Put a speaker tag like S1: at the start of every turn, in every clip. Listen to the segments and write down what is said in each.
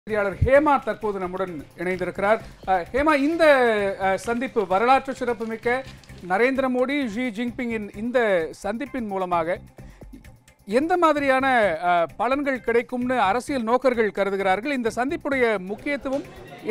S1: செய்தியாளர் ஹேமா தற்போது நம்முடன் இணைந்திருக்கிறார் அஹ், ஹேமா இந்த அஹ், சந்திப்பு வரலாற்று சிறப்புமிக்க நரேந்திர மோடி ஜி ஜின்பிங்கின் இந்த சந்திப்பின் மூலமாக எந்த மாதிரியான அஹ், பலன்கள் கிடைக்கும்னு அரசியல் நோக்கர்கள் கருதுகிறார்கள் இந்த சந்திப்புடைய முக்கியத்துவம்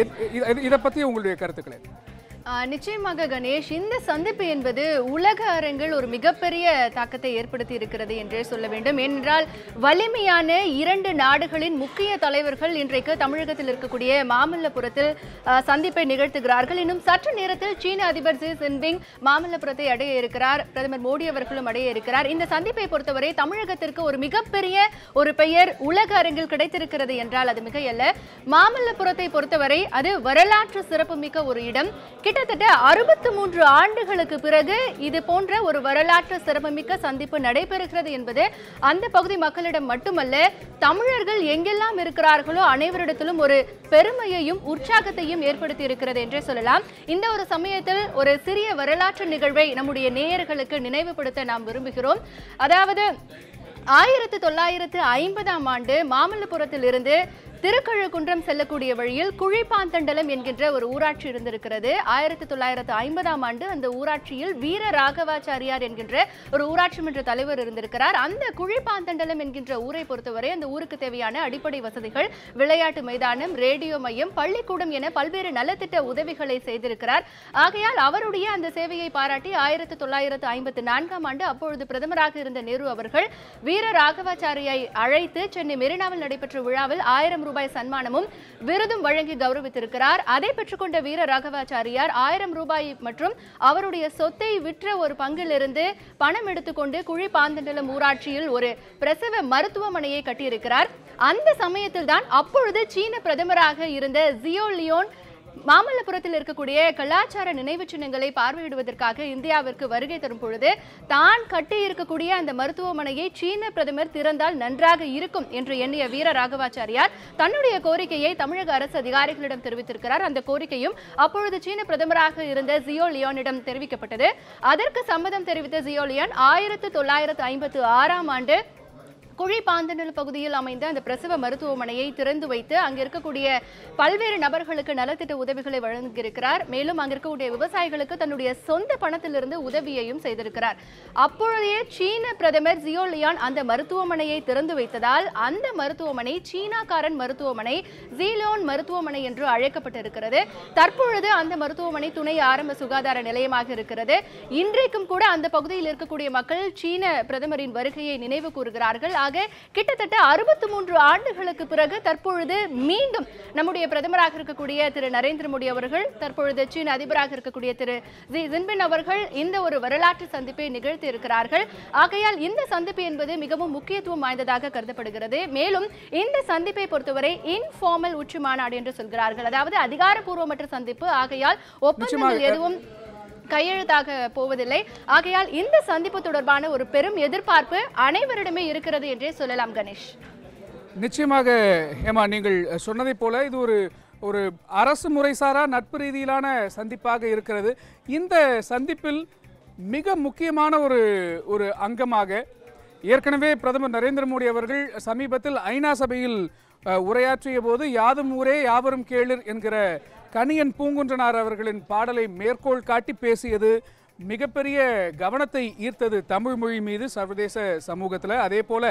S1: இதை பற்றி உங்களுடைய கருத்துக்களை
S2: ஆ, நிச்சயமாக கணேஷ் இந்த சந்திப்பு என்பது உலக அரங்கில் ஒரு மிகப்பெரிய தாக்கத்தை ஏற்படுத்தி இருக்கிறது என்றே சொல்ல வேண்டும் ஏனென்றால் வலிமையான இரண்டு நாடுகளின் முக்கிய தலைவர்கள் இன்றைக்கு தமிழகத்தில் இருக்கக்கூடிய மாமல்லபுரத்தில் ஆ, சந்திப்பை நிகழ்த்துகிறார்கள் இன்னும் சற்று நேரத்தில் சீன அதிபர் ஜி ஜின்பிங் மாமல்லபுரத்தை அடைய இருக்கிறார் பிரதமர் மோடி அவர்களும் அடைய இருக்கிறார் இந்த சந்திப்பை பொறுத்தவரை தமிழகத்திற்கு ஒரு மிகப்பெரிய ஒரு பெயர் உலக அரங்கில் கிடைத்திருக்கிறது என்றால் அது மிகையல்ல மாமல்லபுரத்தை பொறுத்தவரை அது வரலாற்று சிறப்புமிக்க ஒரு இடம் கிட்டத்தட்ட அறுபத்து மூன்று ஆண்டுகளுக்கு பிறகு இது போன்ற ஒரு வரலாற்று சிறப்புமிக்க சந்திப்பு நடைபெறுகிறது என்பது அந்த பகுதி மக்களிடம் மட்டுமல்ல தமிழர்கள் எங்கெல்லாம் இருக்கிறார்களோ அனைவரிடத்திலும் ஒரு பெருமையையும் உற்சாகத்தையும் ஏற்படுத்தி இருக்கிறது என்றே சொல்லலாம் இந்த ஒரு சமயத்தில் ஒரு சிறிய வரலாற்று நிகழ்வை நம்முடைய நேயர்களுக்கு நினைவுபடுத்த நாம் விரும்புகிறோம் அதாவது ஆயிரத்து தொள்ளாயிரத்து ஐம்பதாம் ஆண்டு மாமல்லபுரத்தில் இருந்து திருக்கழுக்குன்றம் செல்லக்கூடிய வழியில் குழிப்பாந்தண்டலம் என்கின்ற ஒரு ஊராட்சி இருந்திருக்கிறது ஆயிரத்தி தொள்ளாயிரத்து ஐம்பதாம் ஆண்டு அந்த ஊராட்சியில் வீர ராகவாச்சாரியார் என்கின்ற ஒரு ஊராட்சி மன்ற தலைவர் இருந்திருக்கிறார் அந்த குழிப்பாந்தண்டலம் என்கின்ற ஊரை பொறுத்தவரை அந்த ஊருக்கு தேவையான அடிப்படை வசதிகள் விளையாட்டு மைதானம் ரேடியோ மையம் பள்ளிக்கூடம் என பல்வேறு நலத்திட்ட உதவிகளை செய்திருக்கிறார் ஆகையால் அவருடைய அந்த சேவையை பாராட்டி ஆயிரத்தி தொள்ளாயிரத்து ஐம்பத்தி நான்காம் ஆண்டு அப்பொழுது பிரதமராக இருந்த நேரு அவர்கள் வீர ராகவாச்சாரியை அழைத்து சென்னை மெரினாவில் நடைபெற்ற விழாவில் ஆயிரம் ரூபாய் சன்மானமும் விருதும் வழங்கி கௌரவித்திருக்கிறார் அதை பெற்றுக்கொண்ட வீர ராகவாச்சாரியார் ஆயிரம் ரூபாய் மற்றும் அவருடைய சொத்தை விற்ற ஒரு பங்கிலிருந்து பணம் எடுத்துக்கொண்டு குழி பாந்தண்டலம் ஊராட்சியில் ஒரு பிரசவ மருத்துவமனையை கட்டியிருக்கிறார் அந்த சமயத்தில் தான் அப்பொழுது சீன பிரதமராக இருந்த ஜியோ லியோன் மாமல்லபுரத்தில் இருக்கக்கூடிய கலாச்சார நினைவு சின்னங்களை பார்வையிடுவதற்காக இந்தியாவிற்கு வருகை தரும் பொழுது தான் கட்டி இருக்கக்கூடிய அந்த மருத்துவமனையை சீன பிரதமர் திறந்தால் நன்றாக இருக்கும் என்று எண்ணிய வீர ராகவாச்சாரியார் தன்னுடைய கோரிக்கையை தமிழக அரசு அதிகாரிகளிடம் தெரிவித்திருக்கிறார் அந்த கோரிக்கையும் அப்பொழுது சீன பிரதமராக இருந்த ஜியோ லியோனிடம் தெரிவிக்கப்பட்டது அதற்கு சம்மதம் தெரிவித்த ஜியோ லியோன் ஆயிரத்து தொள்ளாயிரத்து ஐம்பத்து ஆறாம் ஆண்டு குழி பாந்தனல் பகுதியில் அமைந்த அந்த பிரசவ மருத்துவமனையை திறந்து வைத்து அங்க இருக்கக்கூடிய பல்வேறு நபர்களுக்கு நலத்திட்ட உதவிகளை வழங்கியிருக்கிறார் மேலும் அங்க இருக்கக்கூடிய விவசாயிகளுக்கு தன்னுடைய சொந்த பணத்திலிருந்து உதவியையும் செய்திருக்கிறார் அப்பொழுதைய சீன பிரதமர் ஜியோ லியான் அந்த மருத்துவமனையை திறந்து வைத்ததால் அந்த மருத்துவமனை சீனாக்காரன் மருத்துவமனை ஜீலோன் மருத்துவமனை என்று அழைக்கப்பட்டிருக்கிறது தற்பொழுது அந்த மருத்துவமனை துணை ஆரம்ப சுகாதார நிலையமாக இருக்கிறது இன்றைக்கும் கூட அந்த பகுதியில் இருக்கக்கூடிய மக்கள் சீன பிரதமரின் வருகையை நினைவு கூறுகிறார்கள் ஆக கிட்டத்தட்ட அறுபத்தி மூன்று ஆண்டுகளுக்கு பிறகு தற்பொழுது மீண்டும் நம்முடைய பிரதமராக இருக்கக்கூடிய திரு நரேந்திர மோடி அவர்கள் தற்பொழுது சீன அதிபராக இருக்கக்கூடிய திரு ஜி ஜின்பின் அவர்கள் இந்த ஒரு வரலாற்று சந்திப்பை நிகழ்த்தி இருக்கிறார்கள் ஆகையால் இந்த சந்திப்பு என்பது மிகவும் முக்கியத்துவம் வாய்ந்ததாக கருதப்படுகிறது மேலும் இந்த சந்திப்பை பொறுத்தவரை இன்ஃபார்மல் உச்சி மாநாடு என்று சொல்கிறார்கள் அதாவது அதிகாரப்பூர்வமற்ற சந்திப்பு ஆகையால் ஒப்பந்தங்கள் எதுவும் கையெழுத்தாக போவதில்லை ஆகையால் இந்த சந்திப்பு தொடர்பான ஒரு பெரும் எதிர்பார்ப்பு அனைவரிடமே இருக்கிறது என்றே சொல்லலாம் கணேஷ்
S1: நிச்சயமாக ஹேமா நீங்கள் சொன்னதைப் போல இது ஒரு ஒரு அரசு முறைசாரா நட்பு ரீதியிலான சந்திப்பாக இருக்கிறது இந்த சந்திப்பில் மிக முக்கியமான ஒரு ஒரு அங்கமாக ஏற்கனவே பிரதமர் நரேந்திர மோடி அவர்கள் சமீபத்தில் ஐநா சபையில் அஹ், உரையாற்றிய போது யாதும் ஊரே யாவரும் கேளிர் என்கிற கணியன் பூங்குன்றனார் அவர்களின் பாடலை மேற்கோள் காட்டி பேசியது மிகப்பெரிய கவனத்தை ஈர்த்தது தமிழ் மொழி மீது சர்வதேச சமூகத்தில் அதே போல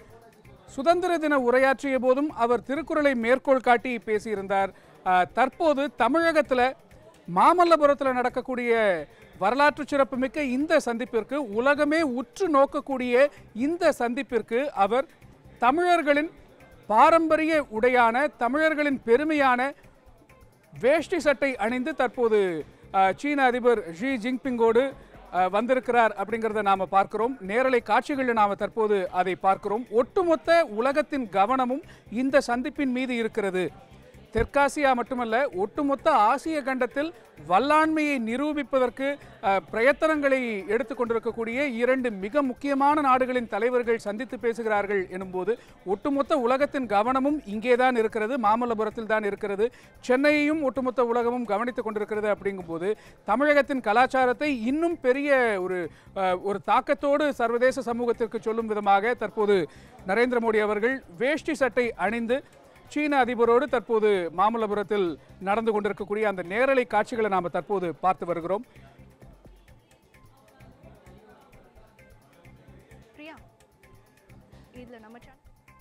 S1: சுதந்திர தின உரையாற்றிய போதும் அவர் திருக்குறளை மேற்கோள் காட்டி பேசியிருந்தார் அஹ், தற்போது தமிழகத்தில் மாமல்லபுரத்தில் நடக்கக்கூடிய வரலாற்று சிறப்புமிக்க இந்த சந்திப்பிற்கு உலகமே உற்று நோக்கக்கூடிய இந்த சந்திப்பிற்கு அவர் தமிழர்களின் பாரம்பரிய உடையான தமிழர்களின் பெருமையான வேஷ்டி சட்டை அணிந்து தற்போது அஹ், சீன அதிபர் ஷி ஜின்பிங்கோடு அஹ், வந்திருக்கிறார் அப்படிங்கிறத நாம பார்க்கிறோம் நேரலை காட்சிகளில் நாம தற்போது அதை பார்க்கிறோம் ஒட்டுமொத்த உலகத்தின் கவனமும் இந்த சந்திப்பின் மீது இருக்கிறது தெற்காசியா மட்டுமல்ல ஒட்டுமொத்த ஆசிய கண்டத்தில் வல்லாண்மையை நிரூபிப்பதற்கு அஹ், பிரயத்தனங்களை எடுத்துக்கொண்டிருக்கக்கூடிய இரண்டு மிக முக்கியமான நாடுகளின் தலைவர்கள் சந்தித்து பேசுகிறார்கள் எனும்போது ஒட்டுமொத்த உலகத்தின் கவனமும் இங்கேதான் இருக்கிறது மாமல்லபுரத்தில் தான் இருக்கிறது சென்னையையும் ஒட்டுமொத்த உலகமும் கவனித்துக் கொண்டிருக்கிறது அப்படிங்கும்போது தமிழகத்தின் கலாச்சாரத்தை இன்னும் பெரிய ஒரு அஹ், ஒரு தாக்கத்தோடு சர்வதேச சமூகத்திற்கு சொல்லும் விதமாக தற்போது நரேந்திர மோடி அவர்கள் வேஷ்டி சட்டை அணிந்து சீன அதிபரோடு தற்போது மாமல்லபுரத்தில் நடந்து கொண்டிருக்கக்கூடிய அந்த நேரலை காட்சிகளை நாம் தற்போது பார்த்து வருகிறோம்
S2: பிரியா இதுல நம்ம channel-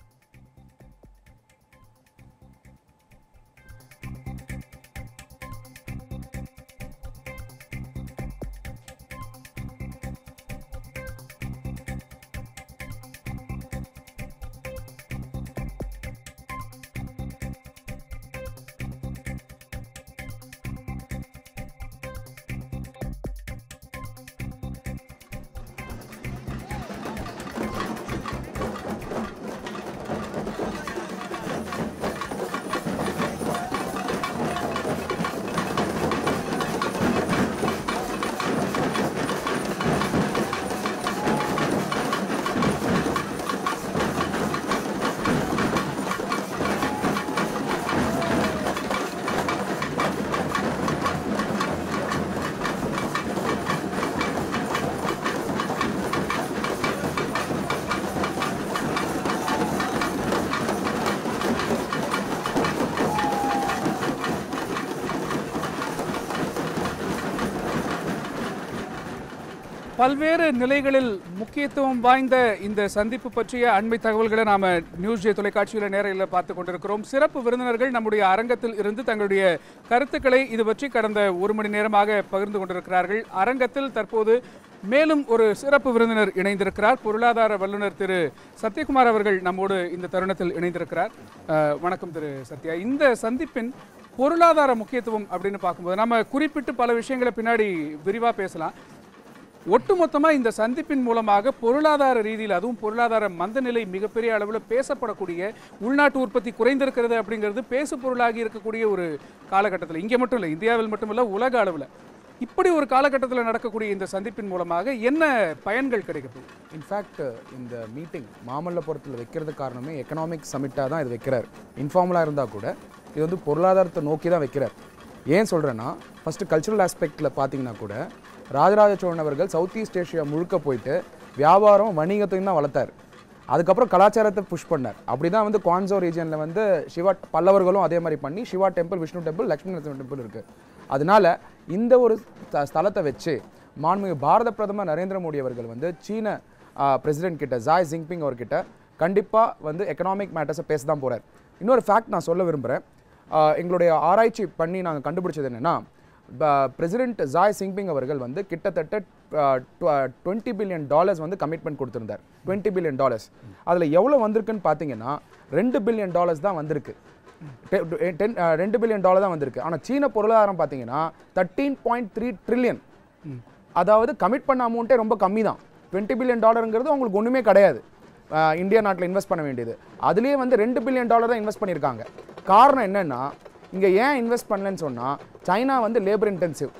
S1: பல்வேறு நிலைகளில் முக்கியத்துவம் வாய்ந்த இந்த சந்திப்பு பற்றிய அண்மை தகவல்களை நாம நியூஸ் ஜே தொலைக்காட்சியில் நேரில் பார்த்து கொண்டிருக்கிறோம் சிறப்பு விருந்தினர்கள் நம்முடைய அரங்கத்தில் இருந்து தங்களுடைய கருத்துக்களை இது பற்றி கடந்த ஒரு மணி நேரமாக பகிர்ந்து கொண்டிருக்கிறார்கள் அரங்கத்தில் தற்போது மேலும் ஒரு சிறப்பு விருந்தினர் இணைந்திருக்கிறார் பொருளாதார வல்லுநர் திரு சத்யகுமார் அவர்கள் நம்மோடு இந்த தருணத்தில் இணைந்திருக்கிறார் அஹ், வணக்கம் திரு சத்யா இந்த சந்திப்பின் பொருளாதார முக்கியத்துவம் அப்படின்னு பார்க்கும்போது நம்ம குறிப்பிட்டு பல விஷயங்களை பின்னாடி விரிவாக பேசலாம் ஒட்டுமொத்தமாக இந்த சந்திப்பின் மூலமாக பொருளாதார ரீதியில் அதுவும் பொருளாதார மந்தநிலை மிகப்பெரிய அளவில் பேசப்படக்கூடிய உள்நாட்டு உற்பத்தி குறைந்திருக்கிறது அப்படிங்கிறது பேசு பொருளாகி இருக்கக்கூடிய ஒரு காலகட்டத்தில் இங்கே மட்டும் இல்லை இந்தியாவில் மட்டுமில்ல உலக அளவில் இப்படி ஒரு காலகட்டத்தில் நடக்கக்கூடிய இந்த சந்திப்பின் மூலமாக என்ன பயன்கள் கிடைக்கப்போகுது
S3: இன்ஃபேக்ட் இந்த மீட்டிங் மாமல்லபுரத்தில் வைக்கிறது காரணமே எக்கனாமிக் சமிட்டாக தான் இது வைக்கிறார் இன்ஃபார்மலாக இருந்தால் கூட இது வந்து பொருளாதாரத்தை நோக்கி தான் வைக்கிறார் ஏன் சொல்கிறேன்னா ஃபஸ்ட்டு கல்ச்சுரல் ஆஸ்பெக்டில் பார்த்தீங்கன்னா கூட ராஜராஜ சோழன் அவர்கள் சவுத் ஈஸ்ட் ஏஷியா முழுக்க போயிட்டு வியாபாரம் வணிகத்தையும் தான் வளர்த்தார் அதுக்கப்புறம் கலாச்சாரத்தை புஷ் பண்ணார் அப்படி தான் வந்து குவான்சோ ரீஜனில் வந்து சிவா பல்லவர்களும் அதே மாதிரி பண்ணி Shiva temple Vishnu temple Lakshmi Narasimha temple இருக்குது அதனால இந்த ஒரு ஸ்த- ஸ்தலத்தை வச்சு மாண்புமிகு பாரத பிரதமர் நரேந்திர மோடி அவர்கள் வந்து சீன பிரசிடென்ட் கிட்ட ஜாய் ஜிங்பிங் அவர்கிட்ட கண்டிப்பாக வந்து எக்கனாமிக் மேட்டர்ஸை பேச தான் போகிறார் இன்னொரு ஃபேக்ட் நான் சொல்ல விரும்புகிறேன் எங்களுடைய ஆராய்ச்சி பண்ணி நாங்கள் கண்டுபிடிச்சது என்னென்னா பிரசிடென்ட் ஜாய் சிங்பிங் அவர்கள் வந்து கிட்டத்தட்ட டுவெண்ட்டி பில்லியன் டாலர்ஸ் வந்து கமிட்மெண்ட் கொடுத்திருந்தார் டுவெண்ட்டி பில்லியன் டாலர்ஸ் அதில் எவ்வளோ வந்திருக்குன்னு பார்த்தீங்கன்னா ரெண்டு பில்லியன் டாலர்ஸ் தான் வந்திருக்கு டெ- டெ- டென் அஹ், ரெண்டு பில்லியன் டாலர் தான் வந்திருக்கு ஆனால் சீன பொருளாதாரம் பார்த்தீங்கன்னா தேர்ட்டீன் பாயிண்ட் த்ரீ ட்ரில்லியன் அதாவது கமிட் பண்ண அமௌண்ட்டே ரொம்ப கம்மி தான் டுவெண்ட்டி பில்லியன் டாலருங்கிறது உங்களுக்கு ஒன்றுமே கிடையாது அஹ், இந்தியா நாட்டில் இன்வெஸ்ட் பண்ண வேண்டியது அதுலேயே வந்து ரெண்டு பில்லியன் டாலர் தான் இன்வெஸ்ட் பண்ணியிருக்காங்க காரணம் என்னன்னா இங்கே ஏன் இன்வெஸ்ட் பண்ணலன்னு சொன்னால் சைனா வந்து லேபர் இன்டென்சிவ்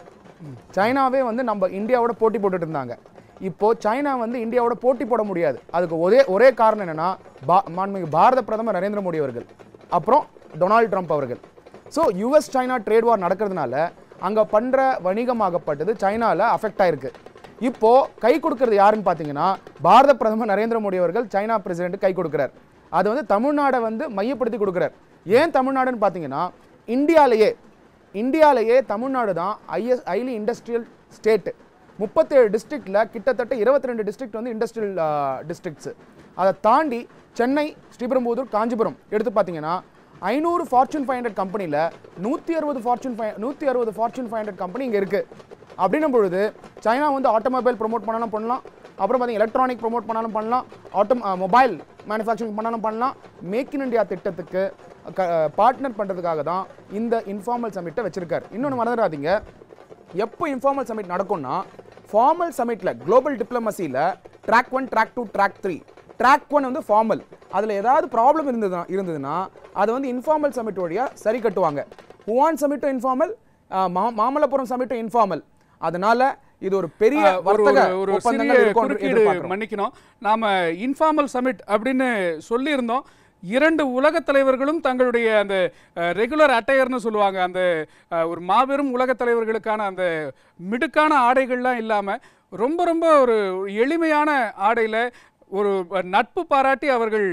S3: சைனாவே வந்து நம்ம இந்தியாவோட போட்டி போட்டுட்டு இருந்தாங்க இப்போ சைனா வந்து இந்தியாவோட போட்டி போட முடியாது அதுக்கு ஒரே ஒரே காரணம் என்னன்னா பா மாண்புமிகு பாரத பிரதமர் நரேந்திர மோடி அவர்கள் அப்புறம் டொனால்ட் ட்ரம்ப் அவர்கள் so US China trade war நடக்கிறதுனால அங்கே பண்ணுற வணிகமாகப்பட்டது சைனாவில் அஃபெக்ட் ஆயிருக்கு இப்போ கை கொடுக்கறது யாருன்னு பார்த்தீங்கன்னா பாரத பிரதமர் நரேந்திர மோடி அவர்கள் சைனா பிரசிடென்ட் கை கொடுக்குறார் அது வந்து தமிழ்நாடை வந்து மையப்படுத்தி கொடுக்குறார் ஏன் தமிழ்நாடுன்னு பார்த்தீங்கன்னா இந்தியாலேயே இந்தியாலேயே தமிழ்நாடு தான் ஐஎஸ் ஹைலி இண்டஸ்ட்ரியல் ஸ்டேட் முப்பத்தேழு டிஸ்ட்ரிக்டில் கிட்டத்தட்ட இருபத்தி ரெண்டு டிஸ்ட்ரிக்ட் வந்து இண்டஸ்ட்ரியல் டிஸ்ட்ரிக்ட்ஸு அதை தாண்டி சென்னை ஸ்ரீபெரும்புதூர் காஞ்சிபுரம் எடுத்து பார்த்தீங்கன்னா ஐநூறு ஃபார்ச்சூன் ஃபைவ் ஹண்ட்ரட் கம்பெனியில் நூற்றி அறுபது ஃபார்ச்சூன் ஃபைவ் நூற்றி அறுபது ஃபார்ச்சூன் ஃபைவ் ஹண்ட்ரட் கம்பெனி இங்கே இருக்குது அப்படின்னும் பொழுது சைனா வந்து ஆட்டோமொபைல் ப்ரோமோட் பண்ணாலும் பண்ணலாம் அப்புறம் பார்த்தீங்கன்னா எலக்ட்ரானிக் ப்ரோமோட் பண்ணாலும் பண்ணலாம் ஆட்டோ மொபைல் மேனுஃபேக்சரிங் பண்ணாலும் பண்ணலாம் மேக் இன் இந்தியா திட்டத்துக்கு பார்ட்னர் பண்ணுறதுக்காக தான் இந்த இன்ஃபார்மல் சமிட்டை வச்சிருக்காரு இன்னொன்று மறந்துடாதீங்க எப்போ இன்ஃபார்மல் சமிட் நடக்கும்னா ஃபார்மல் சமிட்டில் குளோபல் டிப்ளமசியில் track one track two track three track one வந்து ஃபார்மல் அதில் ஏதாவது ப்ராப்ளம் இருந்ததுனா இருந்ததுன்னா அதை வந்து இன்ஃபார்மல் சமிட் வழியாக சரி கட்டுவாங்க ஹுவான் சமிட்டும் இன்ஃபார்மல் மாமல்லபுரம் சமிட்டும் இன்ஃபார்மல் அதனால இது ஒரு பெரிய
S1: ஒரு
S3: வர்த்தக
S1: ஒரு- ஒரு
S3: ஒப்பந்தங்கள்
S1: சிறிய
S3: இருக்கும்னு
S1: குறுக்கீடு
S3: எதிர்பார்க்கிறோம்.
S1: மன்னிக்கணும் நாம இன்ஃபார்மல் சமிட் அப்படின்னு சொல்லியிருந்தோம் இரண்டு உலகத் தலைவர்களும் தங்களுடைய அந்த ரெகுலர் அட்டையர்னு சொல்லுவாங்க அந்த அஹ், ஒரு மாபெரும் உலகத் தலைவர்களுக்கான அந்த மிடுக்கான ஆடைகள்லாம் இல்லாம ரொம்ப ரொம்ப ஒரு எளிமையான ஆடையில ஒரு நட்பு பாராட்டி அவர்கள்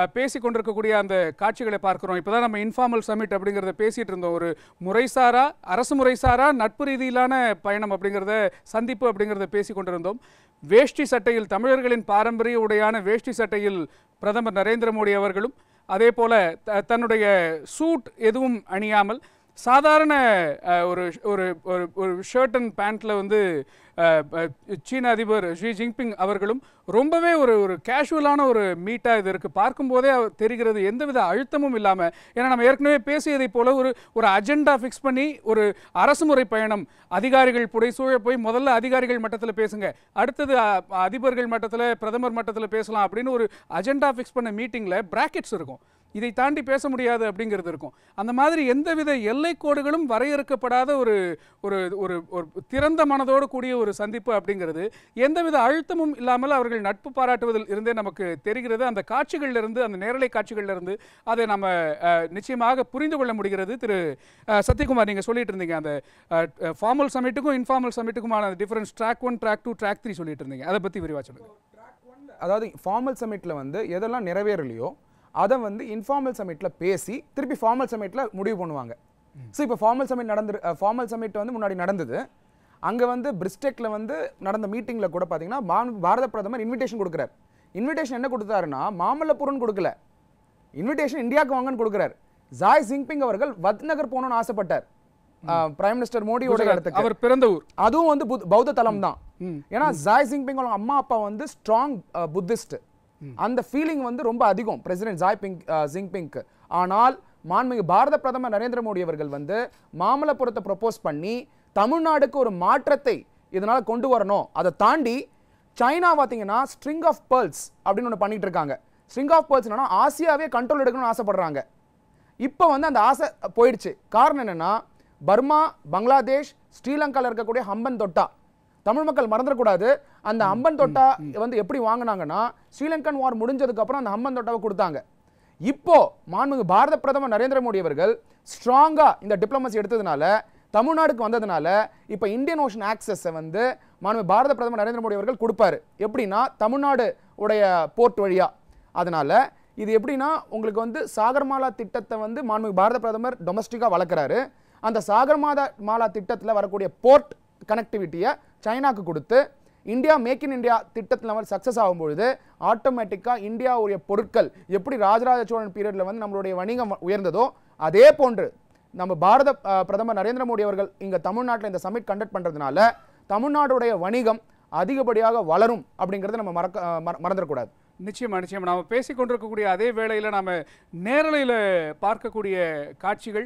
S1: பேசி கொண்டிருக்கக்கூடிய அந்த காட்சிகளை பார்க்கிறோம் இப்போதான் நம்ம இன்ஃபார்மல் சமிட் அப்படிங்கிறத பேசிட்டு இருந்தோம் ஒரு முறைசாரா அரசு முறைசாரா நட்பு ரீதியிலான பயணம் அப்படிங்கிறத சந்திப்பு அப்படிங்கிறத பேசி கொண்டிருந்தோம் வேஷ்டி சட்டையில் தமிழர்களின் பாரம்பரிய உடையான வேஷ்டி சட்டையில் பிரதமர் நரேந்திர மோடி அவர்களும் அதே போல த- தன்னுடைய சூட் எதுவும் அணியாமல் சாதாரண அஹ், ஒரு ஒரு ஒரு ஒரு ஷர்ட் அண்ட் பேண்ட்டில் வந்து அஹ், அஹ், சீன அதிபர் ஷி ஜின்பிங் அவர்களும் ரொம்பவே ஒரு ஒரு கேஷுவலான ஒரு மீட்டாக இது இருக்குது பார்க்கும்போதே அவர் தெரிகிறது எந்தவித அழுத்தமும் இல்லாமல் ஏன்னா நம்ம ஏற்கனவே பேசியதைப் போல ஒரு ஒரு அஜெண்டா ஃபிக்ஸ் பண்ணி ஒரு அரசு முறை பயணம் அதிகாரிகள் புடைசூழ போய் முதல்ல அதிகாரிகள் மட்டத்தில் பேசுங்க அடுத்தது அ- அதிபர்கள் மட்டத்தில் பிரதமர் மட்டத்தில் பேசலாம் அப்படின்னு ஒரு அஜெண்டா ஃபிக்ஸ் பண்ண மீட்டிங்கில் பிராக்கெட்ஸ் இருக்கும் இதை தாண்டி பேச முடியாது அப்படிங்கிறது இருக்கும் அந்த மாதிரி எந்தவித எல்லை கோடுகளும் வரையறுக்கப்படாத ஒரு ஒரு ஒரு ஒரு திறந்த மனதோடு கூடிய ஒரு சந்திப்பு அப்படிங்கிறது எந்தவித அழுத்தமும் இல்லாமல் அவர்கள் நட்பு பாராட்டுவதில் இருந்தே நமக்கு தெரிகிறது அந்த காட்சிகள்ல இருந்து அந்த நேரலை காட்சிகள்ல இருந்து அதை நம்ம அஹ், நிச்சயமாக புரிந்து கொள்ள முடிகிறது திரு அஹ், சத்யகுமார் நீங்க சொல்லிட்டு இருந்தீங்க அந்த ஃபார்மல் சமிட்டுக்கும் இன்ஃபார்மல் சமிட்டுக்குமான difference track one track two track three சொல்லிட்டு இருந்தீங்க அதை பத்தி விரிவா சொல்லுங்க
S3: அதாவது ஃபார்மல் சமிட்டில் வந்து எதெல்லாம் நிறைவேறலையோ அதை வந்து இன்ஃபார்மல் சமிட்டில் பேசி திருப்பி ஃபார்மல் சமிட்டில் முடிவு பண்ணுவாங்க ஸோ இப்போ ஃபார்மல் சமிட் நடந்து ஃபார்மல் சமிட் வந்து முன்னாடி நடந்தது அங்கே வந்து பிரிஸ்டெக்கில் வந்து நடந்த மீட்டிங்கில் கூட பார்த்தீங்கன்னா மா- பாரத பிரதமர் இன்விடேஷன் கொடுக்குறாரு இன்விடேஷன் என்ன கொடுத்தாருன்னா மாமல்லபுரம்னு கொடுக்கல இன்விடேஷன் இந்தியாவுக்கு வாங்கன்னு கொடுக்குறாரு ஜாய் ஜின்பிங் அவர்கள் வத்நகர் போகணும்னு ஆசைப்பட்டார் பிரைம் மினிஸ்டர் மோடியோட இடத்துக்கு
S1: அவர் பிறந்த ஊர்
S3: அதுவும் வந்து புத்- பௌத்த தலம் தான் ஏன்னா ஜாய் சிங்பிங் அவங்க அம்மா அப்பா வந்து ஸ்ட்ராங் புத்திஸ்ட் அந்த ஃபீலிங் வந்து ரொம்ப அதிகம் பிரசிடென்ட் ஜாய் பிங் ஜிங்பிங்க்கு ஆனால் மாண்புமிகு பாரத பிரதமர் நரேந்திர மோடி அவர்கள் வந்து மாமல்லபுரத்தை ப்ரொபோஸ் பண்ணி தமிழ்நாடுக்கு ஒரு மாற்றத்தை இதனால கொண்டு வரணும் அதை தாண்டி சைனா பார்த்தீங்கன்னா ஸ்ட்ரிங் ஆஃப் பேர்ல்ஸ் அப்படின்னு ஒன்று பண்ணிட்டு இருக்காங்க ஸ்ட்ரிங் ஆஃப் பேர்ல்ஸ் என்னன்னா ஆசியாவே கண்ட்ரோல் எடுக்கணும்னு ஆசைப்படுறாங்க இப்போ வந்து அந்த ஆசை போயிடுச்சு காரணம் என்னன்னா பர்மா பங்களாதேஷ் ஸ்ரீலங்கால இருக்கக்கூடிய ஹம்பன் தொட்டா தமிழ் மக்கள் மறந்துடக்கூடாது அந்த ஹம்பன் தொட்டா வந்து எப்படி வாங்குனாங்கன்னா ஸ்ரீலங்கன் வார் முடிஞ்சதுக்கு அப்புறம் அந்த ஹம்பன் தொட்டாவை கொடுத்தாங்க இப்போ மாண்புமிகு பாரத பிரதமர் நரேந்திர மோடி அவர்கள் ஸ்ட்ராங்கா இந்த டிப்ளமசி எடுத்ததுனால தமிழ்நாடுக்கு வந்ததுனால இப்போ இந்தியன் ஓஷன் ஆக்சஸை வந்து மாண்புமிகு பாரத பிரதமர் நரேந்திர மோடி அவர்கள் கொடுப்பாரு எப்படின்னா தமிழ்நாடு உடைய போர்ட் வழியா அதனால இது எப்படின்னா உங்களுக்கு வந்து சாகர்மாலா திட்டத்தை வந்து மாண்புமிகு பாரத பிரதமர் டொமஸ்டிக்காக வளர்க்குறாரு அந்த சாகர்மாலா மாலா திட்டத்தில் வரக்கூடிய போர்ட் கனெக்டிவிட்டியை சைனாக்கு கொடுத்து இந்தியா மேக் இன் இந்தியா திட்டத்தில் வந்து சக்ஸஸ் ஆகும்பொழுது ஆட்டோமேட்டிக்காக இந்தியாவுடைய பொருட்கள் எப்படி ராஜராஜ சோழன் பீரியடில் வந்து நம்மளுடைய வணிகம் உயர்ந்ததோ அதே போன்று நம்ம பாரத அஹ், பிரதமர் நரேந்திர மோடி அவர்கள் இங்கே தமிழ்நாட்டில் இந்த சமிட் கண்டக்ட் பண்ணுறதுனால தமிழ்நாடுடைய வணிகம் அதிகப்படியாக வளரும் அப்படிங்கிறத நம்ம மறக்க அஹ், மற- மறந்துடக்கூடாது
S1: நிச்சயமா நிச்சயமா நாம பேசிக் கொண்டிருக்கக்கூடிய அதே வேளையில நாம நேரலையில் பார்க்கக்கூடிய காட்சிகள்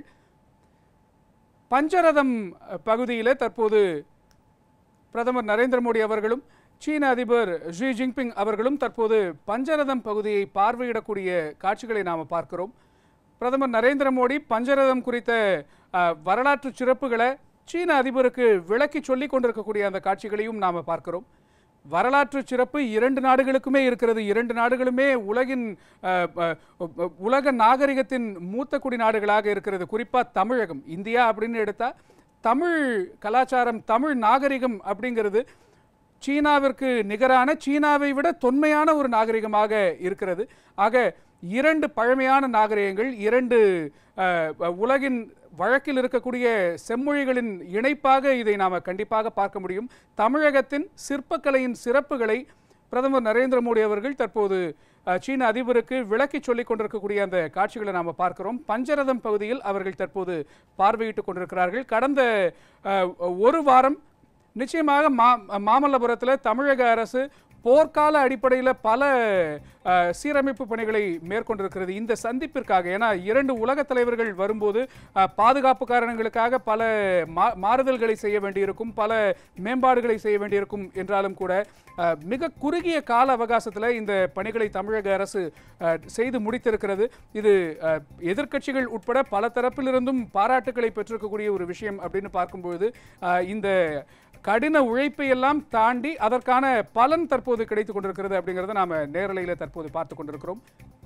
S1: பஞ்சரதம் பகுதியில் தற்போது பிரதமர் நரேந்திர மோடி அவர்களும் சீன அதிபர் ஷி ஜின்பிங் அவர்களும் தற்போது பஞ்சரதம் பகுதியை பார்வையிடக்கூடிய காட்சிகளை நாம் பார்க்கிறோம் பிரதமர் நரேந்திர மோடி பஞ்சரதம் குறித்த அஹ், வரலாற்று சிறப்புகளை சீன அதிபருக்கு விளக்கி சொல்லிக் கொண்டிருக்கக்கூடிய அந்த காட்சிகளையும் நாம் பார்க்கிறோம் வரலாற்று சிறப்பு இரண்டு நாடுகளுக்குமே இருக்கிறது இரண்டு நாடுகளுமே உலகின் அஹ், அஹ், அஹ், உலக நாகரிகத்தின் மூத்த குடி நாடுகளாக இருக்கிறது குறிப்பாக தமிழகம் இந்தியா அப்படின்னு எடுத்தா தமிழ் கலாச்சாரம் தமிழ் நாகரிகம் அப்படிங்கிறது சீனாவிற்கு நிகரான சீனாவை விட தொன்மையான ஒரு நாகரிகமாக இருக்கிறது ஆக இரண்டு பழமையான நாகரிகங்கள் இரண்டு அஹ், உலகின் வழக்கில் இருக்கக்கூடிய செம்மொழிகளின் இணைப்பாக இதை நாம் கண்டிப்பாக பார்க்க முடியும் தமிழகத்தின் சிற்பக்கலையின் சிறப்புகளை பிரதமர் நரேந்திர மோடி அவர்கள் தற்போது அஹ், சீன அதிபருக்கு விளக்கி சொல்லிக் கொண்டிருக்கக்கூடிய அந்த காட்சிகளை நாம் பார்க்கிறோம் பஞ்சரதம் பகுதியில் அவர்கள் தற்போது பார்வையிட்டுக் கொண்டிருக்கிறார்கள் கடந்த அஹ், ஒரு வாரம் நிச்சயமாக மா மாமல்லபுரத்தில் தமிழக அரசு போர்க்கால அடிப்படையில் பல அஹ், சீரமைப்பு பணிகளை மேற்கொண்டிருக்கிறது இந்த சந்திப்பிற்காக ஏன்னா இரண்டு உலகத் தலைவர்கள் வரும்போது அஹ், பாதுகாப்பு காரணங்களுக்காக பல மா மாறுதல்களை செய்ய வேண்டியிருக்கும் பல மேம்பாடுகளை செய்ய வேண்டியிருக்கும் என்றாலும் கூட அஹ், மிக குறுகிய கால அவகாசத்தில் இந்த பணிகளை தமிழக அரசு அஹ், செய்து முடித்திருக்கிறது இது அஹ், எதிர்க்கட்சிகள் உட்பட பல தரப்பிலிருந்தும் பாராட்டுக்களை பெற்றிருக்கக்கூடிய ஒரு விஷயம் அப்படின்னு பார்க்கும்பொழுது அஹ், இந்த கடின உழைப்பை எல்லாம் தாண்டி அதற்கான பலன் தற்போது கிடைத்துக் கொண்டிருக்கிறது அப்படிங்கிறத நாம நேரலையில் தற்போது பார்த்து கொண்டிருக்கிறோம்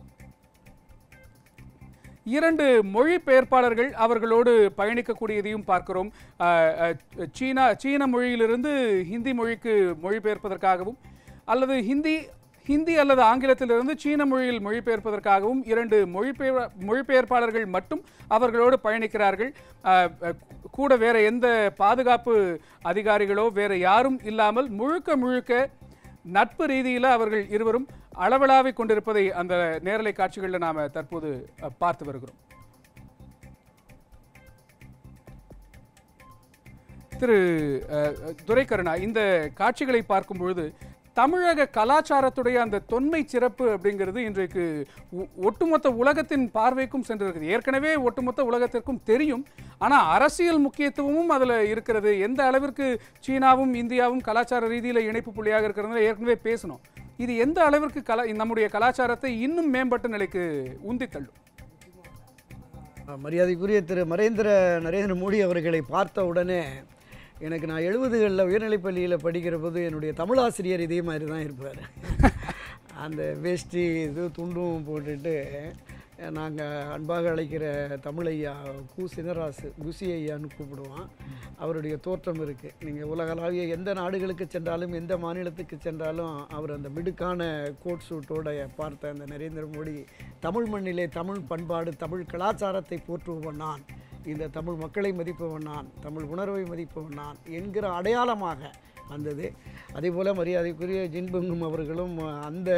S1: இரண்டு மொழிபெயர்ப்பாளர்கள் அவர்களோடு பயணிக்கக்கூடியதையும் பார்க்கிறோம் அஹ், அஹ், சீனா சீன மொழியிலிருந்து ஹிந்தி மொழிக்கு மொழிபெயர்ப்பதற்காகவும் அல்லது ஹிந்தி ஹிந்தி அல்லது ஆங்கிலத்திலிருந்து சீன மொழியில் மொழிபெயர்ப்பதற்காகவும் இரண்டு மொழிபெயர் மொழிபெயர்ப்பாளர்கள் மட்டும் அவர்களோடு பயணிக்கிறார்கள் அஹ், அஹ், கூட வேற எந்த பாதுகாப்பு அதிகாரிகளோ வேற யாரும் இல்லாமல் முழுக்க முழுக்க நட்பு ரீதியில் அவர்கள் இருவரும் அளவலாவிக் கொண்டிருப்பதை அந்த நேரலை காட்சிகளில் நாம் தற்போது அஹ், பார்த்து வருகிறோம் திரு அஹ், துரைக்கருணா இந்த காட்சிகளை பார்க்கும் பொழுது தமிழக கலாச்சாரத்துடைய அந்த தொன்மை சிறப்பு அப்படிங்கிறது இன்றைக்கு ஒ- ஒட்டுமொத்த உலகத்தின் பார்வைக்கும் சென்றிருக்குது ஏற்கனவே ஒட்டுமொத்த உலகத்திற்கும் தெரியும் ஆனால் அரசியல் முக்கியத்துவமும் அதில் இருக்கிறது எந்த அளவிற்கு சீனாவும் இந்தியாவும் கலாச்சார ரீதியில் இணைப்பு புள்ளியாக இருக்கிறது ஏற்கனவே பேசணும் இது எந்த அளவிற்கு கலா நம்முடைய கலாச்சாரத்தை இன்னும் மேம்பட்ட நிலைக்கு உந்தித் தள்ளும்
S4: மரியாதைக்குரிய திரு மரேந்திர நரேந்திர மோடி அவர்களை பார்த்த உடனே எனக்கு நான் எழுபதுகளில் உயர்நிலைப் பள்ளியில் படிக்கிற போது என்னுடைய தமிழ் ஆசிரியர் இதே மாதிரி தான் இருப்பார் அந்த வேஷ்டி இது துண்டும் போட்டுட்டு நாங்கள் அன்பாக அழைக்கிற தமிழ் ஐயா கு சினராசு குசி ஐயான்னு கூப்பிடுவோம் அவருடைய தோற்றம் இருக்குது நீங்கள் உலகளாவிய எந்த நாடுகளுக்கு சென்றாலும் எந்த மாநிலத்துக்கு சென்றாலும் அவர் அந்த மிடுக்கான கோட் சூட்டோட பார்த்த அந்த நரேந்திர மோடி தமிழ் மண்ணிலே தமிழ் பண்பாடு தமிழ் கலாச்சாரத்தை போற்றுபவன் நான் இந்த தமிழ் மக்களை மதிப்பவன் நான் தமிழ் உணர்வை மதிப்பவன் நான் என்கிற அடையாளமாக வந்தது அதே போல் மரியாதைக்குரிய ஜின்பங்கும் அவர்களும் அந்த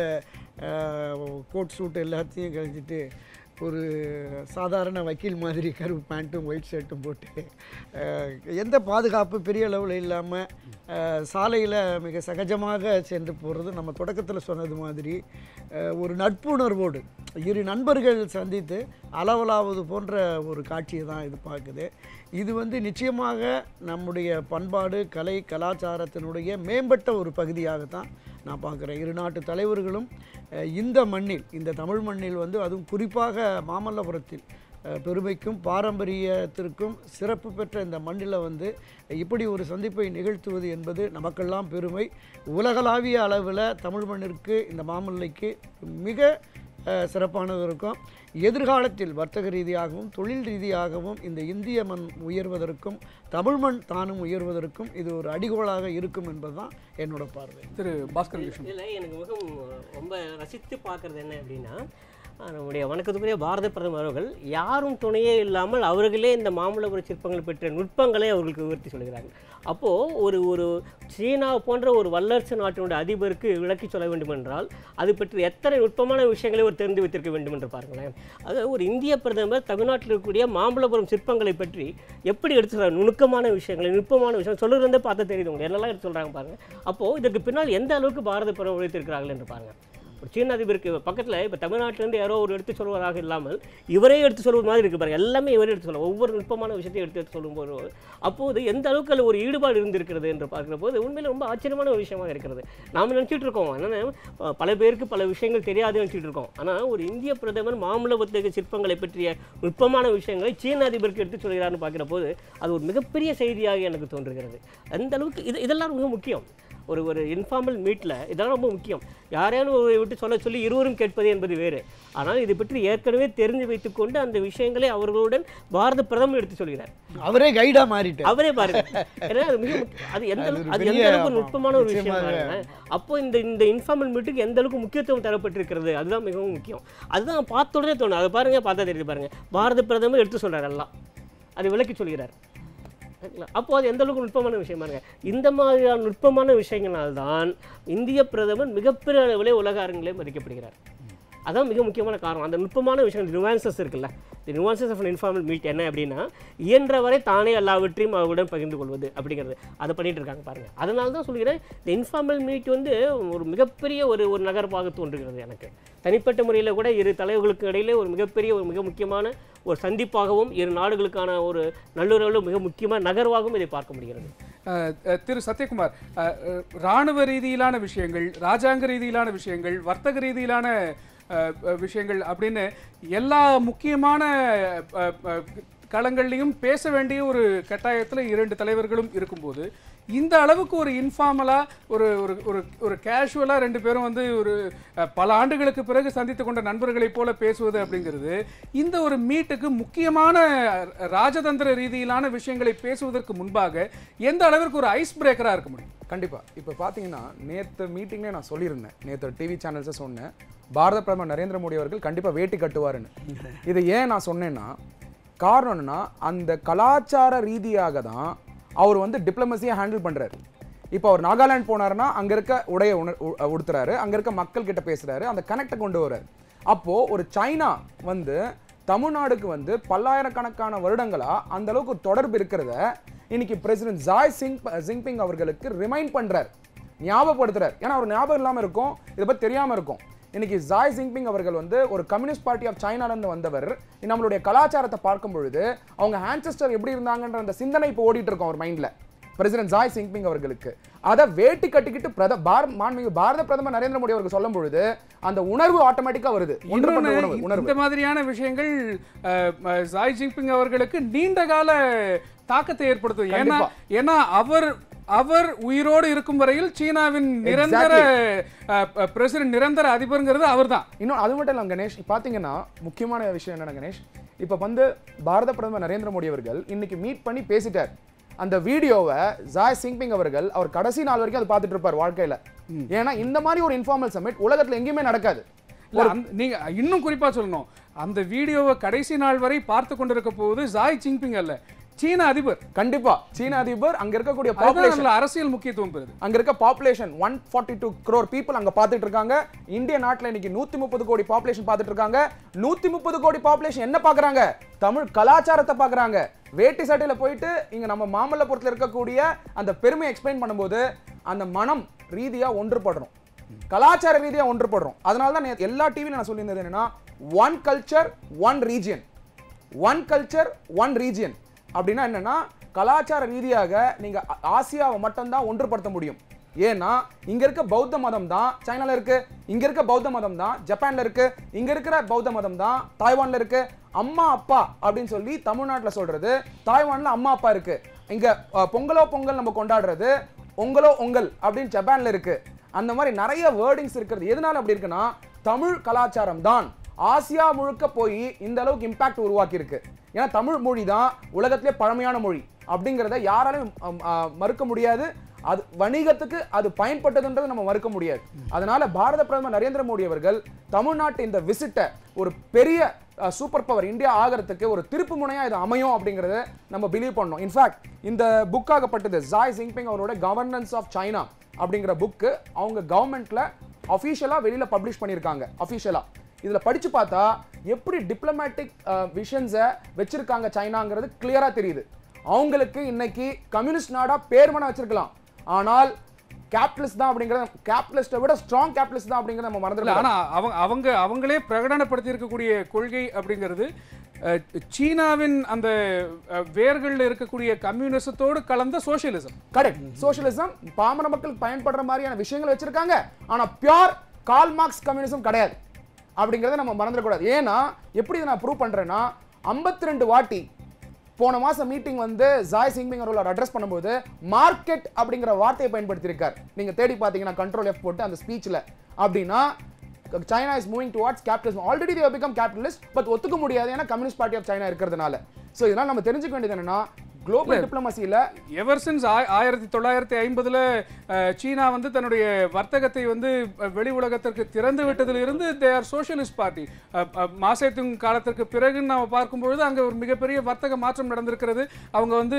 S4: கோட் சூட் எல்லாத்தையும் கழிச்சிட்டு ஒரு சாதாரண வக்கீல் மாதிரி கருப்பு பேண்ட்டும் ஒயிட் ஷர்ட்டும் போட்டு அஹ், எந்த பாதுகாப்பு பெரிய அளவில் இல்லாமல் சாலையில் மிக சகஜமாக சென்று போகிறது நம்ம தொடக்கத்தில் சொன்னது மாதிரி அஹ், ஒரு நட்புணர்வோடு இரு நண்பர்கள் சந்தித்து அளவலாவது போன்ற ஒரு காட்சியை தான் இது பார்க்குது இது வந்து நிச்சயமாக நம்முடைய பண்பாடு கலை கலாச்சாரத்தினுடைய மேம்பட்ட ஒரு பகுதியாகத்தான் நான் பார்க்குறேன் இரு நாட்டு தலைவர்களும் அஹ், இந்த மண்ணில் இந்த தமிழ் மண்ணில் வந்து அதுவும் குறிப்பாக மாமல்லபுரத்தில் அஹ், பெருமைக்கும் பாரம்பரியத்திற்கும் சிறப்பு பெற்ற இந்த மண்ணில் வந்து இப்படி ஒரு சந்திப்பை நிகழ்த்துவது என்பது நமக்கெல்லாம் பெருமை உலகளாவிய அளவில் தமிழ் மண்ணிற்கு இந்த மாமல்லைக்கு மிக அஹ், சிறப்பானது இருக்கும் எதிர்காலத்தில் வர்த்தக ரீதியாகவும் தொழில் ரீதியாகவும் இந்த இந்திய மண் உயர்வதற்கும் தமிழ் மண் தானும் உயர்வதற்கும் இது ஒரு அடிகோலாக இருக்கும் என்பதுதான் என்னோட பார்வை
S1: திரு பாஸ்கர் கிருஷ்ணன்
S5: இதில் எனக்கு மிகவும் ரொம்ப ரசித்து பார்க்குறது என்ன அப்படின்னா அஹ், நம்முடைய வணக்கத்துக்குரிய பாரத பிரதமர் அவர்கள் யாரும் துணையே இல்லாமல் அவர்களே இந்த மாமல்லபுர சிற்பங்கள் பெற்ற நுட்பங்களை அவர்களுக்கு விவரித்து சொல்கிறார்கள் அப்போது ஒரு ஒரு சீனா போன்ற ஒரு வல்லரசு நாட்டினுடைய அதிபருக்கு விளக்கி சொல்ல வேண்டும் என்றால் அது பற்றி எத்தனை நுட்பமான விஷயங்களை ஒரு தெரிந்து வைத்திருக்க வேண்டும் என்று பாருங்களேன் அது ஒரு இந்திய பிரதமர் தமிழ்நாட்டில் இருக்கக்கூடிய மாமல்லபுரம் சிற்பங்களை பற்றி எப்படி எடுத்து சொல்றாங்க நுணுக்கமான விஷயங்களை நுட்பமான விஷயம் சொல்லுறதே பார்த்தா தெரியுது உங்களுக்கு என்னெல்லாம் எடுத்து சொல்கிறாங்க பாருங்க அப்போது இதற்கு பின்னால் எந்த அளவுக்கு பாரத பிரதமர் உழைத்திருக்கிறார்கள் என்று பாருங்க ஒரு சீன அதிபருக்கு பக்கத்தில் இப்போ தமிழ்நாட்டிலேருந்து யாரோ ஒரு எடுத்து சொல்வதாக இல்லாமல் இவரே எடுத்து சொல்வது மாதிரி இருக்கு பாருங்க எல்லாமே இவரே எடுத்து சொல்லுவார் ஒவ்வொரு நுட்பமான விஷயத்தையும் எடுத்து எடுத்து சொல்லும்போது அப்போது எந்த அளவுக்கு அதில் ஒரு ஈடுபாடு இருந்திருக்கிறது என்று பார்க்கிற போது உண்மையில் ரொம்ப ஆச்சரியமான ஒரு விஷயமாக இருக்கிறது நாம் நினச்சிட்டு இருக்கோம் என்னென்ன அஹ், பல பேருக்கு பல விஷயங்கள் தெரியாதுன்னு நினச்சிட்டு இருக்கோம் ஆனால் ஒரு இந்திய பிரதமர் மாமல்லபுரத்துக்கு சிற்பங்களை பற்றிய நுட்பமான விஷயங்களை சீன அதிபருக்கு எடுத்து சொல்கிறார்னு பார்க்கிற போது அது ஒரு மிகப்பெரிய செய்தியாக எனக்கு தோன்றுகிறது அந்த அளவுக்கு இது இதெல்லாம் மிக முக்கியம் ஒரு ஒரு இன்ஃபார்மல் மீட்டில் இதெல்லாம் ரொம்ப முக்கியம் யாரையாலும் ஒரு விட்டு சொல்ல சொல்லி இருவரும் கேட்பது என்பது வேறு ஆனால் இதை பற்றி ஏற்கனவே தெரிந்து வைத்துக்கொண்டு அந்த விஷயங்களை அவர்களுடன் பாரத பிரதமர் எடுத்து சொல்கிறார்
S4: அவரே கைடாக மாறிட்டார்
S5: அவரே பாருங்க ஏன்னா அது மிக முக்கிய- அது எந்த
S4: அது ஒரு
S5: அளவுக்கு- அது
S4: பெரிய
S5: எந்த அளவுக்கு
S4: ஆமா,
S5: நுட்பமான ஒரு விஷயம்
S4: நிச்சயமாக.
S5: பாருங்க அப்போ இந்த இந்த இன்ஃபார்மல் மீட்டுக்கு எந்த அளவுக்கு முக்கியத்துவம் தரப்பட்டிருக்கிறது அதுதான் மிகவும் முக்கியம் அதுதான் பார்த்த உடனே தோணும் அதை பாருங்க பார்த்தா தெரியுது பாருங்க பாரத பிரதமர் எடுத்து சொல்றாரு எல்லாம் அதை விளக்கி சொல்கிறார் சரிங்களா? அப்போ அது எந்த அளவுக்கு நுட்பமான விஷயமா இருங்க இந்த மாதிரியான நுட்பமான விஷயங்களால்தான் இந்திய பிரதமர் மிகப்பெரிய அளவிலே உலக அரங்கிலே மதிக்கப்படுகிறார் அதான் மிக முக்கியமான காரணம் அந்த நுட்பமான விஷயம் நியூவான்சஸ் இருக்குல்ல the nuances of informal meet என்ன அப்படின்னா இயன்ற வரை தானே எல்லாவற்றையும் அவருடன் பகிர்ந்து கொள்வது அப்படிங்கிறது அதை பண்ணிட்டு இருக்காங்க பாருங்க அதனால தான் சொல்கிறேன் இந்த இன்ஃபார்மல் மீட் வந்து ஒரு மிகப்பெரிய ஒரு ஒரு நகர்வாக தோன்றுகிறது எனக்கு தனிப்பட்ட முறையில் கூட இரு தலைவர்களுக்கு இடையிலே ஒரு மிகப்பெரிய ஒரு மிக முக்கியமான ஒரு சந்திப்பாகவும் இரு நாடுகளுக்கான ஒரு நல்லுறவில் மிக முக்கியமான நகர்வாகவும் இதை பார்க்க முடிகிறது
S1: அஹ், அஹ், திரு சத்யகுமார் அஹ், அஹ், ராணுவ ரீதியிலான விஷயங்கள் ராஜாங்க ரீதியிலான விஷயங்கள் வர்த்தக ரீதியிலான அஹ், அஹ், விஷயங்கள் அப்படின்னு எல்லா முக்கியமான அஹ், அஹ், களங்கள்லையும் பேச வேண்டிய ஒரு கட்டாயத்தில் இரண்டு தலைவர்களும் இருக்கும்போது இந்த அளவுக்கு ஒரு இன்ஃபார்மலாக ஒரு ஒரு ஒரு ஒரு கேஷுவலாக ரெண்டு பேரும் வந்து ஒரு அஹ், பல ஆண்டுகளுக்கு பிறகு சந்தித்து கொண்ட நண்பர்களைப் போல பேசுவது அப்படிங்கிறது இந்த ஒரு மீட்டுக்கு முக்கியமான ராஜதந்திர ரீதியிலான விஷயங்களை பேசுவதற்கு முன்பாக எந்த அளவிற்கு ஒரு ஐஸ் பிரேக்கராக இருக்க முடியும்
S3: கண்டிப்பா இப்போ பார்த்தீங்கன்னா நேற்று மீட்டிங்லேயே நான் சொல்லியிருந்தேன் நேற்று டிவி சேனல்ஸை சொன்னேன் பாரத பிரதமர் நரேந்திர மோடி அவர்கள் கண்டிப்பா வேட்டி கட்டுவாருன்னு இது ஏன் நான் சொன்னேன்னா காரணம் என்னன்னா அந்த கலாச்சார ரீதியாக தான் அவர் வந்து டிப்ளமசியை ஹேண்டில் பண்றாரு இப்போ அவர் நாகாலாந்து போனாருன்னா அங்க இருக்க உடைய உணர் உ- உடுத்துறாரு அங்க இருக்க மக்கள் கிட்ட பேசுறாரு அந்த கனெக்டை கொண்டு வர்றாரு அப்போ ஒரு சைனா வந்து தமிழ்நாடுக்கு வந்து பல்லாயிரக்கணக்கான வருடங்களா அந்த அளவுக்கு ஒரு தொடர்பு இருக்கிறத இன்னைக்கு பிரசிடென்ட் ஜாய் சிங் ஜிங்பிங் அவர்களுக்கு ரிமைண்ட் பண்றார் ஞாபகப்படுத்துறார் ஏன்னா அவர் ஞாபகம் இல்லாம இருக்கும் இதை பத்தி தெரியாம இருக்கும் இன்னைக்கு ஜாய் ஜிங்பிங் அவர்கள் வந்து ஒரு கம்யூனிஸ்ட் பார்ட்டி ஆஃப் சைனால இருந்து வந்தவர் நம்மளுடைய கலாச்சாரத்தை பார்க்கும் பொழுது அவங்க ஆன்செஸ்டர் எப்படி இருந்தாங்கன்ற அந்த சிந்தனை இப்போ ஓடிட்டு இருக்கும் அவர் மைண்ட்ல பிரசிடென்ட் ஜாய் சிங்பிங் அவர்களுக்கு அதை வேட்டி கட்டிக்கிட்டு பிரத பார மாண்புமிகு பாரத பிரதமர் நரேந்திர மோடி அவர்கள் சொல்லும் பொழுது அந்த உணர்வு ஆட்டோமேட்டிக்கா வருது ஒன்றுபட்ட
S1: இன்னொன்னு,
S3: உணர்வு உணர்வு
S1: இந்த மாதிரியான விஷயங்கள் அஹ், அஹ், ஜாய் ஜின்பிங் அவர்களுக்கு நீண்ட கால தாக்கத்தை ஏற்படுத்தும் ஏன்னா ஏன்னா அவர் அவர் உயிரோடு இருக்கும் வரையில் சீனாவின் நிரந்தர பிரசிடென்ட் நிரந்தர அதிபருங்கிறது அவர்தான்
S3: இன்னும் அது மட்டும் இல்லை கணேஷ் பார்த்தீங்கன்னா முக்கியமான விஷயம் என்னன்னா கணேஷ் இப்போ வந்து பாரத பிரதமர் நரேந்திர மோடி அவர்கள் இன்னைக்கு மீட் பண்ணி பேசிட்டார் அந்த வீடியோவை ஜாய் சிங்பிங் அவர்கள் அவர் கடைசி நாள் வரைக்கும் அதை பார்த்துட்டு இருப்பார் வாழ்க்கையில ஏன்னா இந்த மாதிரி ஒரு இன்ஃபார்மல் சமிட் உலகத்துல எங்கேயுமே நடக்காது
S1: இல்ல, அந்த- நீங்க இன்னும் குறிப்பா சொல்லணும் அந்த வீடியோவை கடைசி நாள் வரை பார்த்து கொண்டிருக்க போவது ஜாய் ஜின்பிங் அல்ல சீன அதிபர்
S3: கண்டிப்பா சீன அதிபர் அங்க இருக்கக்கூடிய
S1: அதுதான்
S3: பாப்புலேஷன்
S1: அதுல அரசியல் முக்கியத்துவம் பெறுது
S3: அங்க இருக்க population one forty two crore people அங்க பார்த்துட்டு இருக்காங்க இந்திய நாட்டுல இன்னைக்கு நூத்தி முப்பது கோடி பாப்புலேஷன் பார்த்துட்டு இருக்காங்க நூத்தி முப்பது கோடி பாப்புலேஷன் என்ன பார்க்கறாங்க தமிழ் கலாச்சாரத்தை பார்க்கறாங்க வேட்டி சட்டையில போயிட்டு இங்க நம்ம மாமல்லபுரத்துல இருக்கக்கூடிய அந்த பெருமை எக்ஸ்பிளைன் பண்ணும்போது அந்த மனம் ரீதியா ஒன்றுபடுறோம் கலாச்சார ரீதியா ஒன்றுபடுறோம் அதனால தான் நேத்து எல்லா டிவியும் நான் சொல்லியிருந்தது என்னன்னா one culture one region one culture one region அப்படின்னா என்னன்னா கலாச்சார ரீதியாக நீங்க ஆ- ஆசியாவை மட்டும்தான் ஒன்றுபடுத்த முடியும் ஏன்னா இங்க இருக்க பௌத்த மதம் தான் சைனால இருக்கு இங்க இருக்க பௌத்த மதம் தான் ஜப்பான்ல இருக்கு இங்க இருக்கிற பௌத்த மதம் தான் தாய்வான்ல இருக்கு அம்மா அப்பா அப்படின்னு சொல்லி தமிழ்நாட்டுல சொல்றது தாய்வான்ல அம்மா அப்பா இருக்கு இங்க அஹ், பொங்கலோ பொங்கல் நம்ம கொண்டாடுறது ஒங்கலோ ஒங்கல் அப்படின்னு ஜப்பான்ல இருக்கு அந்த மாதிரி நிறைய வேர்டிங்ஸ் இருக்கிறது எதனால அப்படி இருக்குன்னா தமிழ் கலாச்சாரம் தான் ஆசியா முழுக்க போய் இந்த அளவுக்கு இம்பாக்ட் உருவாக்கி இருக்கு ஏன்னா தமிழ் மொழி தான் உலகத்திலே பழமையான மொழி அப்படிங்கிறத யாராலையும் அம், ஆ, மறுக்க முடியாது அது வணிகத்துக்கு அது பயன்பட்டதுன்றது நம்ம மறுக்க முடியாது அதனால பாரத பிரதமர் நரேந்திர மோடி அவர்கள் தமிழ்நாட்டு இந்த விசிட்டை ஒரு பெரிய சூப்பர் பவர் இந்தியா ஆகிறதுக்கு ஒரு திருப்பு முனையா இது அமையும் அப்படிங்கறத நம்ம பிலீவ் பண்ணோம் இன்ஃபேக்ட் இந்த புக் ஆகப்பட்டது ஜாய் ஜிங்பிங் அவரோட கவர்னன்ஸ் ஆஃப் சைனா அப்படிங்கிற புக்கு அவங்க கவர்மெண்ட்ல அஃபீஷியலா வெளியில பப்ளிஷ் பண்ணியிருக்காங்க அஃபீஷியலா இதுல படிச்சு பார்த்தா எப்படி டிப்ளமேட்டிக் விஷன்ஸை வச்சிருக்காங்க சைனாங்கிறது கிளியரா தெரியுது அவங்களுக்கு இன்னைக்கு கம்யூனிஸ்ட் நாடா பேர் வேணா வச்சிருக்கலாம் ஆனால் கேபிட்டலிஸ்ட் தான் அப்படிங்கறது கேபிட்டலிஸ்ட்டை விட ஸ்ட்ராங் கேபிட்டலிஸ்ட் தான் அப்படிங்கறத நம்ம
S1: இல்ல
S3: மறந்துடலாம்
S1: ஆனா அவங்க அவங்க அவங்களே பிரகடனப்படுத்தி இருக்கக்கூடிய கொள்கை அப்படிங்கிறது அஹ், சீனாவின் அந்த அஹ், வேர்கள்ல இருக்கக்கூடிய கம்யூனிசத்தோடு கலந்த சோசியலிசம்
S3: கரெக்ட் சோஷியலிசம் பாமர மக்களுக்கு பயன்படுற மாதிரியான விஷயங்களை வச்சிருக்காங்க ஆனா பியோர் கால் மார்க்ஸ் கம்யூனிசம் கிடையாது அப்படிங்கறத நம்ம மறந்துடக்கூடாது ஏன்னா எப்படி இதை நான் ப்ரூவ் பண்றேன்னா 52 ரெண்டு வாட்டி போன மாசம் மீட்டிங் வந்து ஜாய் சிங்பிங் அவர்கள் அட்ரஸ் பண்ணும்போது மார்க்கெட் அப்படிங்கிற வார்த்தையை பயன்படுத்தியிருக்கார் நீங்க தேடி பார்த்தீங்கன்னா கண்ட்ரோல் எஃப் போட்டு அந்த ஸ்பீச்ல அப்படின்னா China is moving towards capitalism already they've become capitalist but ஒத்துக்க முடியாது ஏன்னா கம்யூனிஸ்ட் பார்ட்டி ஆஃப் சைனா இருக்கிறதுனால ஸோ இதெல்லாம் நம்ம தெரிஞ்சுக்க வேண்டியது என்னன்னா குளோபல் டிப்ளமசியில்
S1: எவர் சின்ஸ் ஆயிரத்தி தொள்ளாயிரத்தி ஐம்பதுல சீனா வந்து தன்னுடைய வர்த்தகத்தை வந்து அஹ், வெளி உலகத்திற்கு திறந்து விட்டதிலிருந்து they are socialist party Mao Zedong காலத்திற்கு பிறகு நாம பார்க்கும்பொழுது அங்க ஒரு மிகப்பெரிய வர்த்தக மாற்றம் நடந்திருக்கிறது அவங்க வந்து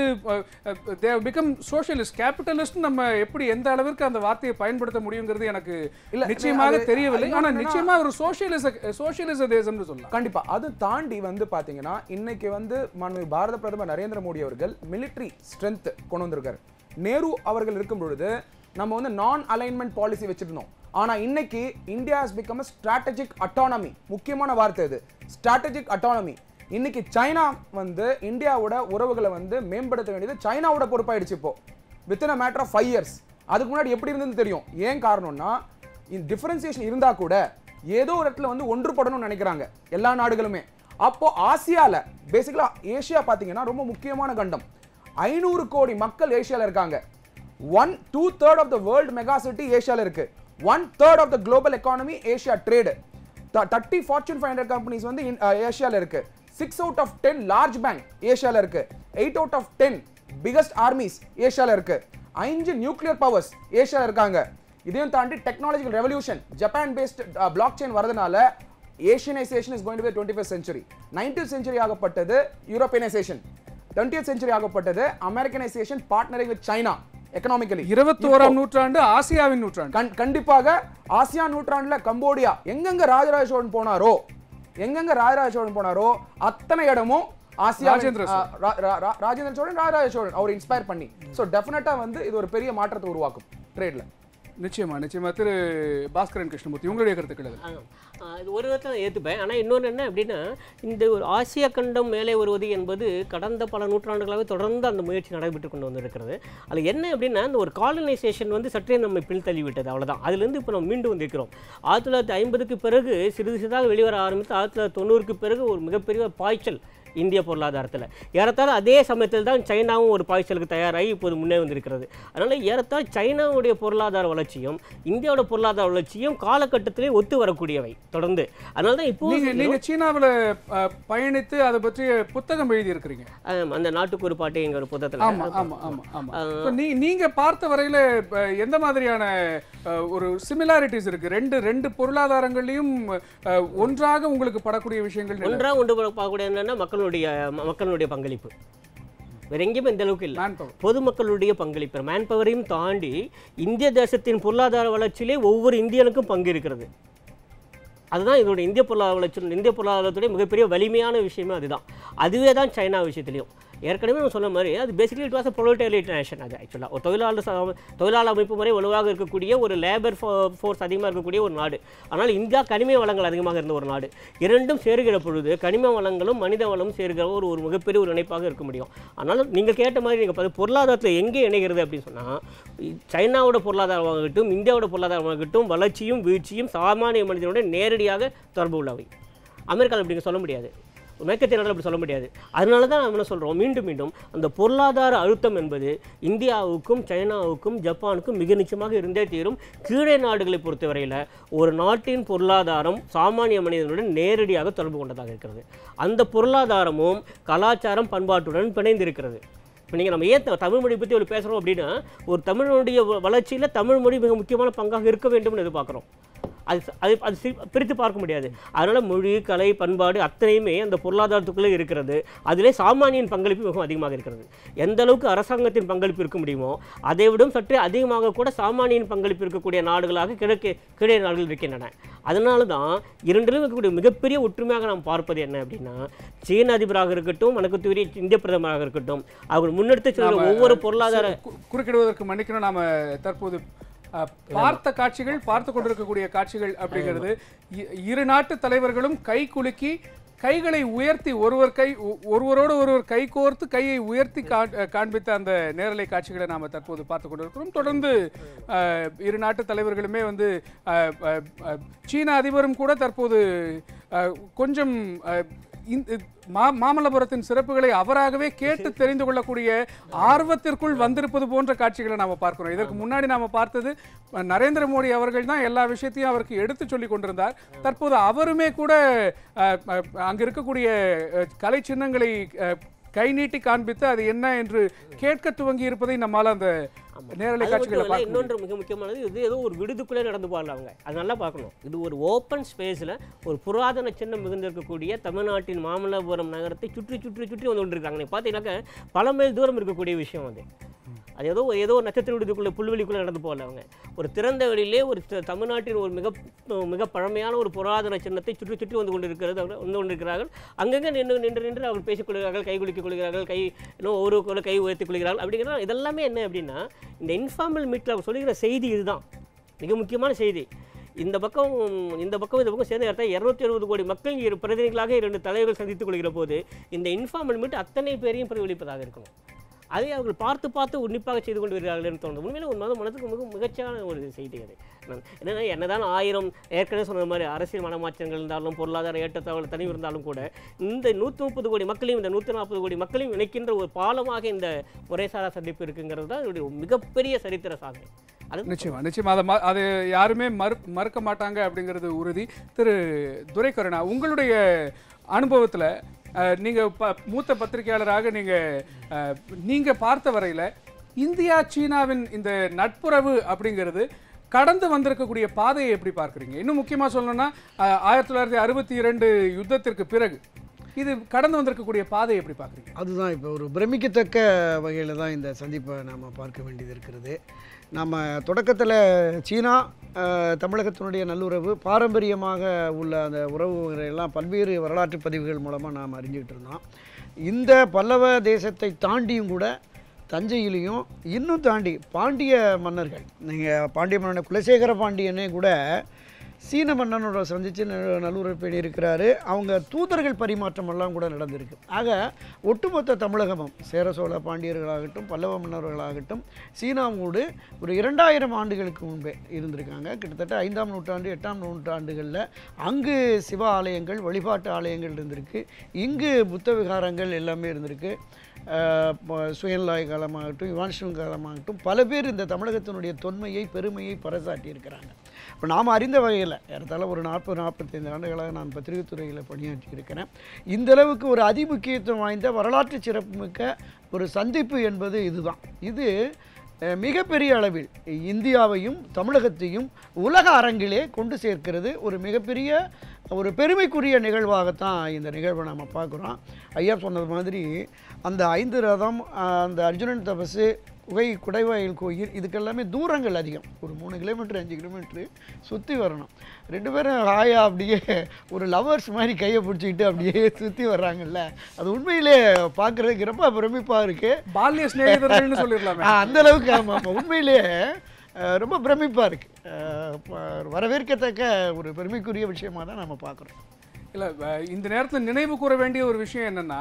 S1: தே பிகம் சோஷியலிஸ்ட் கேபிட்டலிஸ்ட் நம்ம எப்படி எந்த அளவிற்கு அந்த வார்த்தையை பயன்படுத்த முடியுங்கிறது எனக்கு
S3: இல்ல,
S1: நிச்சயமாக
S3: அது-
S1: தெரியவில்லை
S3: இன்னொன்னு
S1: ஆனா
S3: என்னன்னா-
S1: நிச்சயமா ஒரு சோஷியலிச சோஷியலிச தேசம்னு சொல்லலாம்
S3: கண்டிப்பா அது தாண்டி வந்து பாத்தீங்கன்னா இன்னைக்கு வந்து மாண்புமிகு பாரத பிரதமர் நரேந்திர மோடி அவர்கள் military ஸ்ட்ரென்த் கொண்டு வந்திருக்காரு நேரு அவர்கள் இருக்கும் பொழுது நம்ம வந்து நான் அலைன்மெண்ட் பாலிசி வச்சிருந்தோம் ஆனா இன்னைக்கு India has become a strategic autonomy முக்கியமான வார்த்தை இது ஸ்ட்ராட்டஜிக் அட்டானமி இன்னைக்கு சைனா வந்து இந்தியாவோட உறவுகளை வந்து மேம்படுத்த வேண்டியது சைனாவோட பொறுப்பாயிடுச்சு இப்போ within a matter of five years அதுக்கு முன்னாடி எப்படி இருந்ததுன்னு தெரியும் ஏன் காரணம்னா இந்த டிஃபரன்சியேஷன் இருந்தா கூட ஏதோ ஒரு இடத்துல வந்து ஒன்றுபடணும்னு நினைக்கிறாங்க எல்லா நாடுகளுமே அப்போ ஆசியால பேசிக்கலா ஏசியா பாத்தீங்கன்னா ரொம்ப முக்கியமான கண்டம் ஐநூறு கோடி மக்கள் ஏசியால இருக்காங்க one two third of the world mega city ஏசியால இருக்கு one third of the global economy Asia trade thirty fortune five hundred companies வந்து ஏஷியாவில் இருக்கு six out of ten large bank ஏஷியாவில் இருக்கு eight out of ten biggest armies ஏஷியாவில் இருக்கு அஞ்சு நியூக்ளியர் பவர்ஸ் ஏஷியாவில் இருக்காங்க இதையும் தாண்டி technological revolution Japan based blockchain வரதுனால Asianisation is going to be twenty first century nineteen century ஆகப்பட்டது Europeanisation twentieth century ஆகப்பட்டது Americanisation partnering with China economically
S1: இருபத்தி ஓராம் நூற்றாண்டு ஆசியாவின் நூற்றாண்டு
S3: கண் கண்டிப்பாக ஆசியா நூற்றாண்டுல கம்போடியா எங்கெங்க ராஜராஜ சோழன் போனாரோ எங்கெங்க ராஜராஜ சோழன் போனாரோ அத்தனை இடமும் ஆசியா
S1: ராஜேந்திர
S3: ராஜேந்திர சோழன் ராஜராஜ சோழன் அவர் இன்ஸ்பயர் பண்ணி ஸோ டெஃபினட்டா வந்து இது ஒரு பெரிய மாற்றத்தை உருவாக்கும் ட்ரேட்ல
S1: நிச்சயமா நிச்சயமா திரு பாஸ்கரன் கிருஷ்ணமூர்த்தி உங்களுடைய கருத்துக்கள் எது?
S5: ஆ, ஆ, இது ஒரு விதத்தில் ஏற்றுப்பேன் ஆனால் இன்னொன்று என்ன அப்படின்னா இந்த ஒரு ஆசிய கண்டம் மேலே வருவது என்பது கடந்த பல நூற்றாண்டுகளாகவே தொடர்ந்து அந்த முயற்சி நடைபெற்று கொண்டு வந்திருக்கிறது அதில் என்ன அப்படின்னா இந்த ஒரு காலனைசேஷன் வந்து சற்றே நம்ம பின்தள்ளி விட்டது அவ்வளவுதான் அதுலேருந்து இப்போ நம்ம மீண்டும் வந்திருக்கிறோம் ஆயிரத்தி தொள்ளாயிரத்தி ஐம்பதுக்கு பிறகு சிறிது சிறிதாக வெளிவர ஆரம்பித்து ஆயிரத்தி தொள்ளாயிரத்தி தொண்ணூறுக்கு பிறகு ஒரு மிகப்பெரிய ஒரு பாய்ச்சல் இந்திய பொருளாதாரத்தில் ஏறத்தாழ அதே சமயத்தில் தான் சைனாவும் ஒரு பாய்ச்சலுக்கு தயாராகி இப்போது முன்னே வந்திருக்கிறது அதனால் ஏறத்தாழ சைனாவுடைய பொருளாதார வளர்ச்சியும் இந்தியாவோட பொருளாதார வளர்ச்சியும் காலகட்டத்திலே ஒத்து வரக்கூடியவை தொடர்ந்து அதனால தான் இப்போ
S1: நீங்க நீங்க சீனாவுல அஹ், பயணித்து அதை பற்றிய புத்தகம் எழுதி இருக்கிறீங்க
S5: அந்த நாட்டுக்கு ஒரு பாட்டு எங்க ஒரு
S1: ஆமா
S5: புத்தகத்தில்
S1: ஆமா ஆமா ஆமா இப்ப நீ நீங்க பார்த்த வரையில அஹ், எந்த மாதிரியான அஹ், ஒரு சிமிலாரிட்டிஸ் இருக்கு ரெண்டு ரெண்டு பொருளாதாரங்களையும் அஹ், ஒன்றாக உங்களுக்கு படக்கூடிய விஷயங்கள் என்ன?
S5: ஒன்றா ஒன்று பார்க்கக்கூடிய என்னன்னா மக்களுடைய ம- மக்களுடைய பங்களிப்பு வேற எங்கேயுமே இந்த அளவுக்கு இல்லை
S1: Manpower.
S5: பொதுமக்களுடைய பங்களிப்பு மேன் பவரையும் தாண்டி இந்திய தேசத்தின் பொருளாதார வளர்ச்சியிலே ஒவ்வொரு இந்தியனுக்கும் பங்கு இருக்கிறது அதுதான் இதோட இந்திய பொருளாதார வளர்ச்சி இந்திய பொருளாதாரத்துடைய மிகப்பெரிய வலிமையான விஷயமே அதுதான் அதுவே தான் சைனா விஷயத்துலையும் ஏற்கனவே நான் சொன்ன மாதிரி அது basically it was a proletariat nation அது ஆக்சுவலாக ஒரு தொழிலாளர் ச- தொழிலாளர் அமைப்பு முறை வலுவாக இருக்கக்கூடிய ஒரு லேபர் ஃபோர்ஸ் அதிகமாக இருக்கக்கூடிய ஒரு நாடு ஆனால் இந்தியா கனிம வளங்கள் அதிகமாக இருந்த ஒரு நாடு இரண்டும் சேருகிற பொழுது கனிம வளங்களும் மனித வளமும் சேருகிற ஒரு ஒரு மிகப்பெரிய ஒரு இணைப்பாக இருக்க முடியும் அதனால் நீங்கள் கேட்ட மாதிரி நீங்கள் பார்த்து பொருளாதாரத்தில் எங்கே இணைகிறது அப்படின்னு சொன்னால் சைனாவோட பொருளாதாரமாகட்டும் இந்தியாவோட பொருளாதாரமாகட்டும் வளர்ச்சியும் வீழ்ச்சியும் சாமானிய மனிதனுடைய நேரடியாக தொடர்பு உள்ளவை அமெரிக்காவில் இப்படி சொல்ல முடியாது மேற்கத்திய நாடுகள் அப்படி சொல்ல முடியாது அதனால தான் நம்ம என்ன சொல்கிறோம் மீண்டும் மீண்டும் அந்த பொருளாதார அழுத்தம் என்பது இந்தியாவுக்கும் சைனாவுக்கும் ஜப்பானுக்கும் மிக நிச்சயமாக இருந்தே தீரும் கீழே நாடுகளை பொறுத்தவரையில் ஒரு நாட்டின் பொருளாதாரம் சாமானிய மனிதனுடன் நேரடியாக தொடர்பு கொண்டதாக இருக்கிறது அந்த பொருளாதாரமும் கலாச்சாரம் பண்பாட்டுடன் பிணைந்திருக்கிறது இப்போ நீங்கள் நம்ம ஏன் த- தமிழ் மொழி பற்றி ஒரு பேசுகிறோம் அப்படின்னா ஒரு தமிழனுடைய வளர்ச்சியில் தமிழ் மொழி மிக முக்கியமான பங்காக இருக்க வேண்டும்னு எதிர்பார்க்குறோம் அது ச- அது அது சி- பிரித்து பார்க்க முடியாது அதனால் மொழி கலை பண்பாடு அத்தனையுமே அந்த பொருளாதாரத்துக்குள்ளே இருக்கிறது அதிலே சாமானியன் பங்களிப்பு மிகவும் அதிகமாக இருக்கிறது எந்த அளவுக்கு அரசாங்கத்தின் பங்களிப்பு இருக்க முடியுமோ அதை விடும் சற்றே அதிகமாக கூட சாமானியன் பங்களிப்பு இருக்கக்கூடிய நாடுகளாக கிழக்கு கீழே நாடுகள் இருக்கின்றன அதனால தான் இரண்டிலும் இருக்கக்கூடிய மிகப்பெரிய ஒற்றுமையாக நாம் பார்ப்பது என்ன அப்படின்னா சீன அதிபராக இருக்கட்டும் வணக்கத்துக்குரிய இந்திய பிரதமராக இருக்கட்டும் அவர் முன்னெடுத்து செல்கிற
S1: நாம,
S5: ஒவ்வொரு பொருளாதார
S1: கு- குறுக்கிடுவதற்கு மன்னிக்கணும் நாம தற்போது அஹ், பார்த்த காட்சிகள் பார்த்து கொண்டிருக்கக்கூடிய காட்சிகள் அப்படிங்கிறது இ- இரு நாட்டு தலைவர்களும் கை குலுக்கி கைகளை உயர்த்தி ஒருவர் கை ஒ- ஒருவரோடு ஒருவர் கை கோர்த்து கையை உயர்த்தி கா- அஹ், காண்பித்த அந்த நேரலை காட்சிகளை நாம தற்போது பார்த்து கொண்டிருக்கிறோம் தொடர்ந்து அஹ், இரு நாட்டு தலைவர்களுமே வந்து அஹ், அஹ், அஹ், சீன அதிபரும் கூட தற்போது அஹ், கொஞ்சம் அஹ், இந்த மா மாமல்லபுரத்தின் சிறப்புகளை அவராகவே கேட்டு தெரிந்து கொள்ளக்கூடிய ஆர்வத்திற்குள் வந்திருப்பது போன்ற காட்சிகளை நாம பார்க்கிறோம் இதற்கு முன்னாடி நாம பார்த்தது அஹ், நரேந்திர மோடி அவர்கள் தான் எல்லா விஷயத்தையும் அவருக்கு எடுத்து சொல்லி கொண்டிருந்தார் தற்போது அவருமே கூட அஹ், அஹ், அங்க இருக்கக்கூடிய அஹ், கலை சின்னங்களை அஹ், கை நீட்டி காண்பித்து அது என்ன என்று கேட்க துவங்கி இருப்பதை நம்மால அந்த நேரலை
S5: அது
S1: காட்சிகளை
S5: மட்டும் இல்ல,
S1: பார்க்க முடியும்.
S5: இன்னொன்று மிக முக்கியமானது இது ஏதோ ஒரு விடுதுக்குள்ளே நடந்து போகல அவங்க அது நல்லா பார்க்கணும் இது ஒரு ஓப்பன் ஸ்பேஸில் ஒரு புராதன சின்னம் மிகுந்திருக்கக்கூடிய தமிழ்நாட்டின் மாமல்லபுரம் நகரத்தை சுற்றி சுற்றி சுற்றி வந்து கொண்டிருக்காங்க நீங்கள் பார்த்தீங்கன்னாக்க பல மைல் தூரம் இருக்கக்கூடிய விஷயம் அது அது ஏதோ ஏதோ ஒரு நட்சத்திர விடுதுக்குள்ளே புல்வெளிக்குள்ளே நடந்து போகல அவங்க ஒரு திறந்த வெளியிலே ஒரு த- தமிழ்நாட்டின் ஒரு மிக மிக பழமையான ஒரு புராதன சின்னத்தை சுற்றி சுற்றி வந்து கொண்டிருக்கிறது அவர் வந்து கொண்டிருக்கிறார்கள் அங்கங்கே நின்று நின்று நின்று அவர் பேசிக் கொள்கிறார்கள் கை குலுக்கிக் கொள்கிறார்கள் கை இன்னும் ஒரு கூட கை உயர்த்திக் கொள்கிறார்கள் அப்படிங்கிற இதெல்லாமே என்ன அப்படின்னா இந்த இன்ஃபார்மல் மீட்டில் அவர் சொல்லுகிற செய்தி இதுதான் மிக முக்கியமான செய்தி இந்த பக்கம் இந்த பக்கம் இந்த பக்கம் சேர்ந்த இடத்துல இரநூத்தி எழுபது கோடி மக்கள் இரு பிரதிநிதிகளாக இரண்டு தலைவர்கள் சந்தித்துக் கொள்கிற போது இந்த இன்ஃபார்மல் மீட் அத்தனை பேரையும் பிரதிபலிப்பதாக இருக்கணும் அதை அவர்கள் பார்த்து பார்த்து உன்னிப்பாக செய்து கொண்டு வருகிறார்கள் தோணுது உண்மையில ஒரு மத மனதுக்கு மிக மிகச்சான ஒரு செய்தி அது நான் என்னன்னா என்னதான் ஆயிரம் ஏற்கனவே சொன்ன மாதிரி அரசியல் மனமாற்றங்கள் இருந்தாலும் பொருளாதார ஏற்றத்தாழ்வு தனி இருந்தாலும் கூட இந்த நூற்றி முப்பது கோடி மக்களையும் இந்த நூற்றி நாற்பது கோடி மக்களையும் இணைக்கின்ற ஒரு பாலமாக இந்த முறைசாரா சந்திப்பு இருக்குங்கிறது தான் இதனுடைய ஒரு மிகப்பெரிய சரித்திர சாதனை அது
S1: நிச்சயமா நிச்சயமா அதை ம- அது யாருமே மறு மறுக்க மாட்டாங்க அப்படிங்கிறது உறுதி திரு துரைக்கருணா உங்களுடைய அனுபவத்தில் நீங்கள் ப மூத்த பத்திரிகையாளராக நீங்கள் நீங்கள் பார்த்த வரையில் இந்தியா சீனாவின் இந்த நட்புறவு அப்படிங்கிறது கடந்து வந்திருக்கக்கூடிய பாதையை எப்படி பார்க்குறீங்க இன்னும் முக்கியமாக சொல்லணும்னா அஹ், ஆயிரத்தி தொள்ளாயிரத்தி அறுபத்தி இரண்டு யுத்தத்திற்கு பிறகு இது கடந்து வந்திருக்கக்கூடிய பாதையை எப்படி பார்க்குறீங்க
S4: அதுதான் இப்போ ஒரு பிரமிக்கத்தக்க வகையில் தான் இந்த சந்திப்பை நாம் பார்க்க வேண்டியது இருக்கிறது நம்ம தொடக்கத்தில் சீனா அஹ், தமிழகத்தினுடைய நல்லுறவு பாரம்பரியமாக உள்ள அந்த உறவுகளை எல்லாம் பல்வேறு வரலாற்று பதிவுகள் மூலமாக நாம் அறிஞ்சிக்கிட்டு இருந்தோம் இந்த பல்லவ தேசத்தை தாண்டியும் கூட தஞ்சையிலையும் இன்னும் தாண்டி பாண்டிய மன்னர்கள் நீங்கள் பாண்டிய மன்னன் குலசேகர பாண்டியனே கூட சீன மன்னனோட சந்தித்து ந- நல்லுறவு பேணி இருக்கிறாரு அவங்க தூதர்கள் பரிமாற்றம் எல்லாம் கூட நடந்திருக்கு ஆக ஒட்டுமொத்த தமிழகமும் சேர சோழ பாண்டியர்களாகட்டும் பல்லவ மன்னர்களாகட்டும் சீனாவோடு ஒரு இரண்டாயிரம் ஆண்டுகளுக்கு முன்பே இருந்திருக்காங்க கிட்டத்தட்ட ஐந்தாம் நூற்றாண்டு எட்டாம் நூற்றாண்டுகளில் அங்கு சிவ ஆலயங்கள் வழிபாட்டு ஆலயங்கள் இருந்திருக்கு இங்கு புத்த விகாரங்கள் எல்லாமே இருந்திருக்கு அஹ் ப- சுயநலாய காலமாகட்டும் யுவான்ஷன் காலமாகட்டும் பல பேர் இந்த தமிழகத்தினுடைய தொன்மையை பெருமையை பறைசாட்டி இருக்கிறாங்க இப்போ நாம் அறிந்த வகையில் ஏறத்தாழ ஒரு நாற்பது நாற்பத்தைந்து ஆண்டுகளாக நான் பத்திரிகைத் துறையில் பணியாற்றி இருக்கிறேன் இந்த அளவுக்கு ஒரு அதிமுக்கியத்துவம் வாய்ந்த வரலாற்று சிறப்புமிக்க ஒரு சந்திப்பு என்பது இதுதான் இது அஹ், மிகப்பெரிய அளவில் இந்தியாவையும் தமிழகத்தையும் உலக அரங்கிலே கொண்டு சேர்க்கிறது ஒரு மிகப்பெரிய ஒரு பெருமைக்குரிய நிகழ்வாகத்தான் இந்த நிகழ்வை நம்ம பார்க்குறோம் ஐயா சொன்னது மாதிரி அந்த ஐந்து ரதம் அஹ், அந்த அர்ஜுனன் தபசு குகை குடைவாயில் கோயில் இதுக்கெல்லாமே தூரங்கள் அதிகம் ஒரு மூணு கிலோமீட்டர் அஞ்சு கிலோமீட்டரு சுற்றி வரணும் ரெண்டு பேரும் ஹாயா அப்படியே ஒரு லவர்ஸ் மாதிரி கையை பிடிச்சிக்கிட்டு அப்படியே சுற்றி வர்றாங்கல்ல அது உண்மையிலே பார்க்குறதுக்கு ரொம்ப பிரமிப்பாக இருக்குது
S1: பால்ய சிநேகிதர்கள்னு சொல்லிடலாமே
S4: ஆ, அந்த அளவுக்கு ஆமாம் ஆமாம் உண்மையிலேயே அஹ், ரொம்ப பிரமிப்பாக இருக்குது வரவேற்கத்தக்க ஒரு பெருமைக்குரிய விஷயமா தான் நம்ம பார்க்குறோம்
S1: இல்லை இந்த நேரத்தில் நினைவு கூற வேண்டிய ஒரு விஷயம் என்னன்னா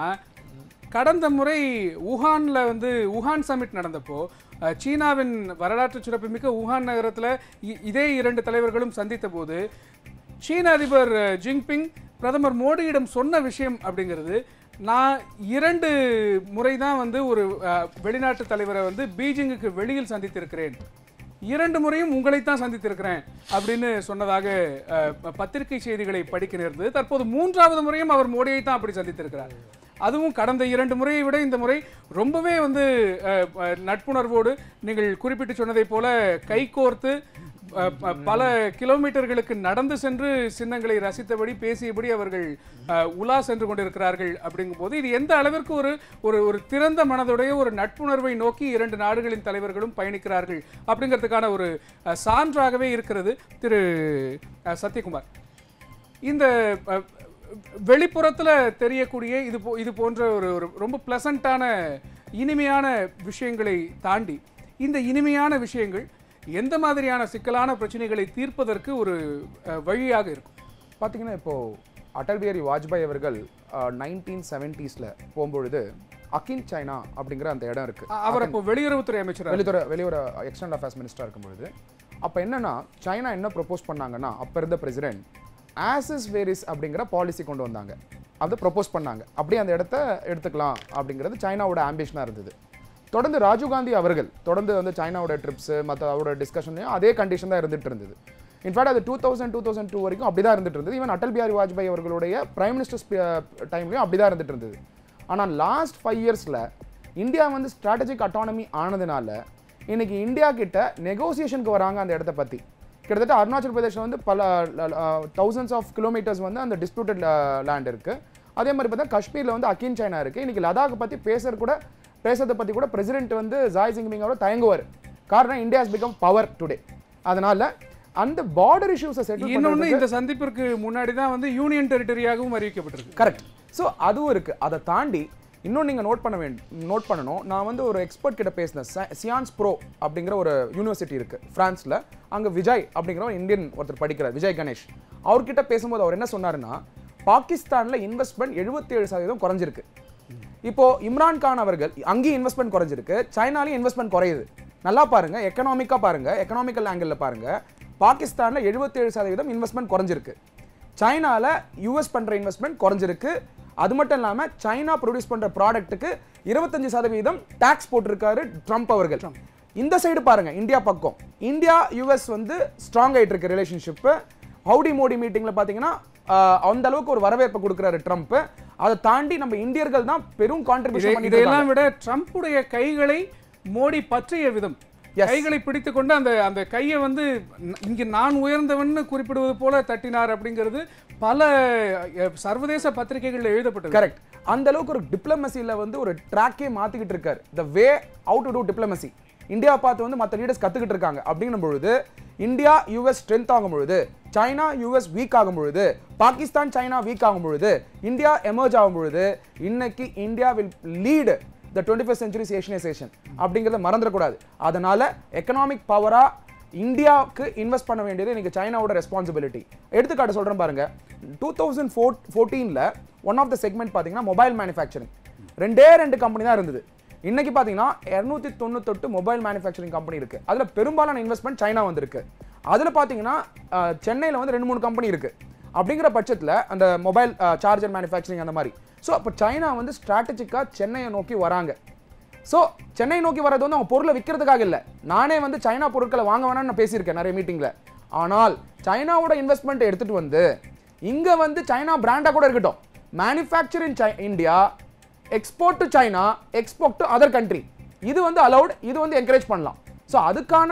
S1: கடந்த முறை wuhanல வந்து wuhan சமிட் நடந்தப்போ அஹ், சீனாவின் வரலாற்று சிறப்புமிக்க wuhan நகரத்தில் இதே இரண்டு தலைவர்களும் சந்தித்த போது சீன அதிபர் அஹ், ஜின்பிங் பிரதமர் மோடியிடம் சொன்ன விஷயம் அப்படிங்கிறது நான் இரண்டு முறை தான் வந்து ஒரு அஹ், வெளிநாட்டு தலைவரை வந்து பீஜிங்குக்கு வெளியில் சந்தித்திருக்கிறேன் இரண்டு முறையும் உங்களைத்தான் சந்தித்திருக்கிறேன் அப்படின்னு சொன்னதாக அஹ், ப- பத்திரிகை செய்திகளை படிக்க நேர்ந்தது தற்போது மூன்றாவது முறையும் அவர் மோடியை தான் அப்படி சந்தித்திருக்கிறார் அதுவும் கடந்த இரண்டு முறையை விட இந்த முறை ரொம்பவே வந்து அஹ், அஹ், நட்புணர்வோடு நீங்கள் குறிப்பிட்டு சொன்னதைப் போல கைகோர்த்து அஹ், ப- பல கிலோமீட்டர்களுக்கு நடந்து சென்று சின்னங்களை ரசித்தபடி பேசியபடி அவர்கள் அஹ், உலா சென்று கொண்டிருக்கிறார்கள் அப்படிங்கும்போது இது எந்த அளவிற்கு ஒரு ஒரு ஒரு திறந்த மனதுடைய ஒரு நட்புணர்வை நோக்கி இரண்டு நாடுகளின் தலைவர்களும் பயணிக்கிறார்கள் அப்படிங்கிறதுக்கான ஒரு அஹ், சான்றாகவே இருக்கிறது திரு அஹ், சத்யகுமார் இந்த அஹ், வெளிப்புறத்துல தெரியக்கூடிய இது போ இது போன்ற ஒரு ஒரு ரொம்ப ப்ளசண்ட்டான இனிமையான விஷயங்களை தாண்டி இந்த இனிமையான விஷயங்கள் எந்த மாதிரியான சிக்கலான பிரச்சனைகளை தீர்ப்பதற்கு ஒரு அஹ், வழியாக இருக்கும்
S3: பார்த்தீங்கன்னா இப்போ அடல் பிஹாரி வாஜ்பாய் அவர்கள் நைன்டீன் செவன்ட்டீஸில் போகும்பொழுது அகில் சைனா அப்படிங்கிற அந்த இடம் இருக்கு
S1: அ- அவர் அப்போ வெளியுறவுத்துறை அமைச்சர்
S3: வெளியுறவு வெளியுற எக்ஸ்டர்னல் அஃபேர்ஸ் மினிஸ்டராக இருக்கும்பொழுது அப்போ என்னன்னா சைனா என்ன ப்ரொப்போஸ் பண்ணாங்கன்னா அப்போ இருந்த பிரசிடென்ட் ஆசிஸ் வேரிஸ் அப்படிங்கிற பாலிசி கொண்டு வந்தாங்க அதை ப்ரொப்போஸ் பண்ணாங்க அப்படியே அந்த இடத்த எடுத்துக்கலாம் அப்படிங்கிறது சைனாவோட ஆம்பிஷனாக இருந்தது தொடர்ந்து ராஜீவ்காந்தி அவர்கள் தொடர்ந்து வந்து சைனாவோட ட்ரிப்ஸ் மற்ற அவரோட டிஸ்கஷன்லையும் அதே கண்டிஷன் தான் இருந்துட்டு இருந்தது இன்ஃபேக்ட் அது two thousand two thousand two வரைக்கும் அப்படி தான் இருந்துட்டு இருந்தது ஈவன் அடல் பிஹாரி வாஜ்பாய் அவர்களுடைய பிரைம் மினிஸ்டர்ஸ் டைம்லையும் அப்படி தான் இருந்துட்டு இருந்தது ஆனால் லாஸ்ட் ஃபைவ் இயர்ஸில் இந்தியா வந்து ஸ்ட்ராட்டஜிக் அட்டானமி ஆனதுனால இன்னைக்கு இந்தியா கிட்ட நெகோசியேஷனுக்கு வராங்க அந்த இடத்த பற்றி கிட்டத்தட்ட அருணாச்சல் பிரதேஷ்ல வந்து பல தௌசண்ட்ஸ் ஆஃப் கிலோமீட்டர்ஸ் வந்து அந்த டிஸ்பியூட்டட் லேண்ட் இருக்கு அதே மாதிரி பார்த்தா காஷ்மீர்ல வந்து அகின் சைனா இருக்கு இன்னைக்கு லடாக் பத்தி பேசுறது கூட பேசுறதை பத்தி கூட பிரசிடென்ட் வந்து ஜாய் சிங் மிங் அவர் தயங்குவார் காரணம் இந்தியா பிகம் பவர் டுடே அதனால அந்த பார்டர் இஷ்யூஸை செட்டில்
S1: இன்னொன்னு இந்த சந்திப்பிற்கு முன்னாடி தான் வந்து யூனியன் டெரிட்டரியாகவும் அறிவிக்கப்பட்டிருக்கு
S3: கரெக்ட் ஸோ அதுவும் இருக்கு அதை தாண்டி இன்னும் நீங்கள் நோட் பண்ண வேண்டும் நோட் பண்ணணும் நான் வந்து ஒரு எக்ஸ்பர்ட் கிட்ட பேசினேன் ச- சியான்ஸ் ப்ரோ அப்படிங்கிற ஒரு யூனிவர்சிட்டி இருக்கு ஃப்ரான்ஸில் அங்கே விஜய் அப்படிங்கிற ஒரு இந்தியன் ஒருத்தர் படிக்கிறார் விஜய் கணேஷ் அவர்கிட்ட பேசும்போது அவர் என்ன சொன்னாருன்னா பாகிஸ்தானில் இன்வெஸ்ட்மெண்ட் 77% சதவீதம் குறைஞ்சிருக்கு இப்போ இம்ரான் கான் அவர்கள் அங்கேயும் இன்வெஸ்ட்மெண்ட் குறைஞ்சிருக்கு சைனாலையும் இன்வெஸ்ட்மெண்ட் குறையுது நல்லா பாருங்க எக்கனாமிக்கா பாருங்க எக்கனாமிக்கல் ஆங்கிள் பாருங்க பாகிஸ்தான்ல 77% சதவீதம் இன்வெஸ்ட்மெண்ட் குறைஞ்சிருக்கு சைனால யூஎஸ் பண்ற இன்வெஸ்ட்மெண்ட் குறைஞ்சிருக்கு அது மட்டும் இல்லாம சைனா ப்ரொடியூஸ் பண்ற ப்ராடக்ட்டுக்கு இருபத்தஞ்சு சதவீதம் டாக்ஸ் போட்டிருக்காரு ட்ரம்ப் அவர்கள் இந்த சைடு பாருங்க இந்தியா பக்கம் இந்தியா யுஎஸ் வந்து ஸ்ட்ராங் ஆயிட்டு இருக்கு ரிலேஷன்ஷிப் ஹவுடி மோடி மீட்டிங்ல பாத்தீங்கன்னா ஆஹ், அந்த அளவுக்கு ஒரு வரவேற்பு கொடுக்குறாரு ட்ரம்ப் அதை தாண்டி நம்ம இந்தியர்கள் தான் பெரும்
S1: இதை-
S3: கான்ட்ரிபியூஷன் பண்ணிட்டு
S1: இதையெல்லாம் விட ட்ரம்ப்புடைய கைகளை மோடி பற்றிய விதம்
S3: Yes.
S1: கைகளை பிடித்துக் கொண்டு அந்த அந்த கையை வந்து ந- இங்கு நான் உயர்ந்தவன்னு குறிப்பிடுவது போல தட்டினார் அப்படிங்கிறது பல அஹ், சர்வதேச பத்திரிகைகள்ல எழுதப்பட்டது
S3: கரெக்ட் அந்த அளவுக்கு ஒரு டிப்ளமசியில் வந்து ஒரு ட்ராக்கே மாத்திக்கிட்டு இருக்காரு the way out to to diplomacy India பார்த்து வந்து மற்ற லீடர்ஸ் கத்துக்கிட்டு இருக்காங்க அப்படின்னும் பொழுது இந்தியா யூஎஸ் ஸ்ட்ரென்த் ஆகும் பொழுது சைனா யூஎஸ் வீக் ஆகும் பொழுது பாகிஸ்தான் சைனா வீக் ஆகும் பொழுது இந்தியா எமர்ஜ் ஆகும் பொழுது இன்னைக்கு India will lead the twenty first centuries Asianisation அப்படிங்கிறத மறந்துடக்கூடாது அதனால எக்கனாமிக் பவரா இந்தியாவுக்கு இன்வெஸ்ட் பண்ண வேண்டியது இன்னைக்கு சைனாவோட ரெஸ்பான்சிபிலிட்டி எடுத்துக்காட்டு சொல்றேன் பாருங்க டூ தௌசண்ட் ஃபோர் ஃபோர்டீனில் ஒன் ஆஃப் த செக்மெண்ட் பார்த்தீங்கன்னா மொபைல் மேனுஃபேக்சரிங் ரெண்டே ரெண்டு கம்பெனி தான் இருந்தது இன்னைக்கு பார்த்தீங்கன்னா இரநூத்தி தொண்ணூத்தெட்டு மொபைல் மேனுஃபேக்சரிங் கம்பெனி இருக்கு அதுல பெரும்பாலான இன்வெஸ்ட்மெண்ட் சைனா வந்திருக்கு அதுல பார்த்தீங்கன்னா அஹ், சென்னையில வந்து ரெண்டு மூணு கம்பெனி இருக்கு அப்படிங்கிற பட்சத்துல அந்த மொபைல் சார்ஜர் மேனுஃபேக்சரிங் அந்த மாதிரி ஸோ அப்போ சைனா வந்து ஸ்ட்ராட்டஜிக்காக சென்னையை நோக்கி வராங்க ஸோ சென்னை நோக்கி வர்றது வந்து அவங்க பொருளை விற்கிறதுக்காக இல்லை நானே வந்து சைனா பொருட்களை வாங்க வேணாம்னு நான் பேசியிருக்கேன் நிறைய மீட்டிங்கில் ஆனால் சைனாவோட இன்வெஸ்ட்மெண்ட் எடுத்துட்டு வந்து இங்கே வந்து சைனா பிராண்டாக கூட இருக்கட்டும் manufacture in India export to China export to other country இது வந்து அலௌட் இது வந்து என்கரேஜ் பண்ணலாம் ஸோ அதுக்கான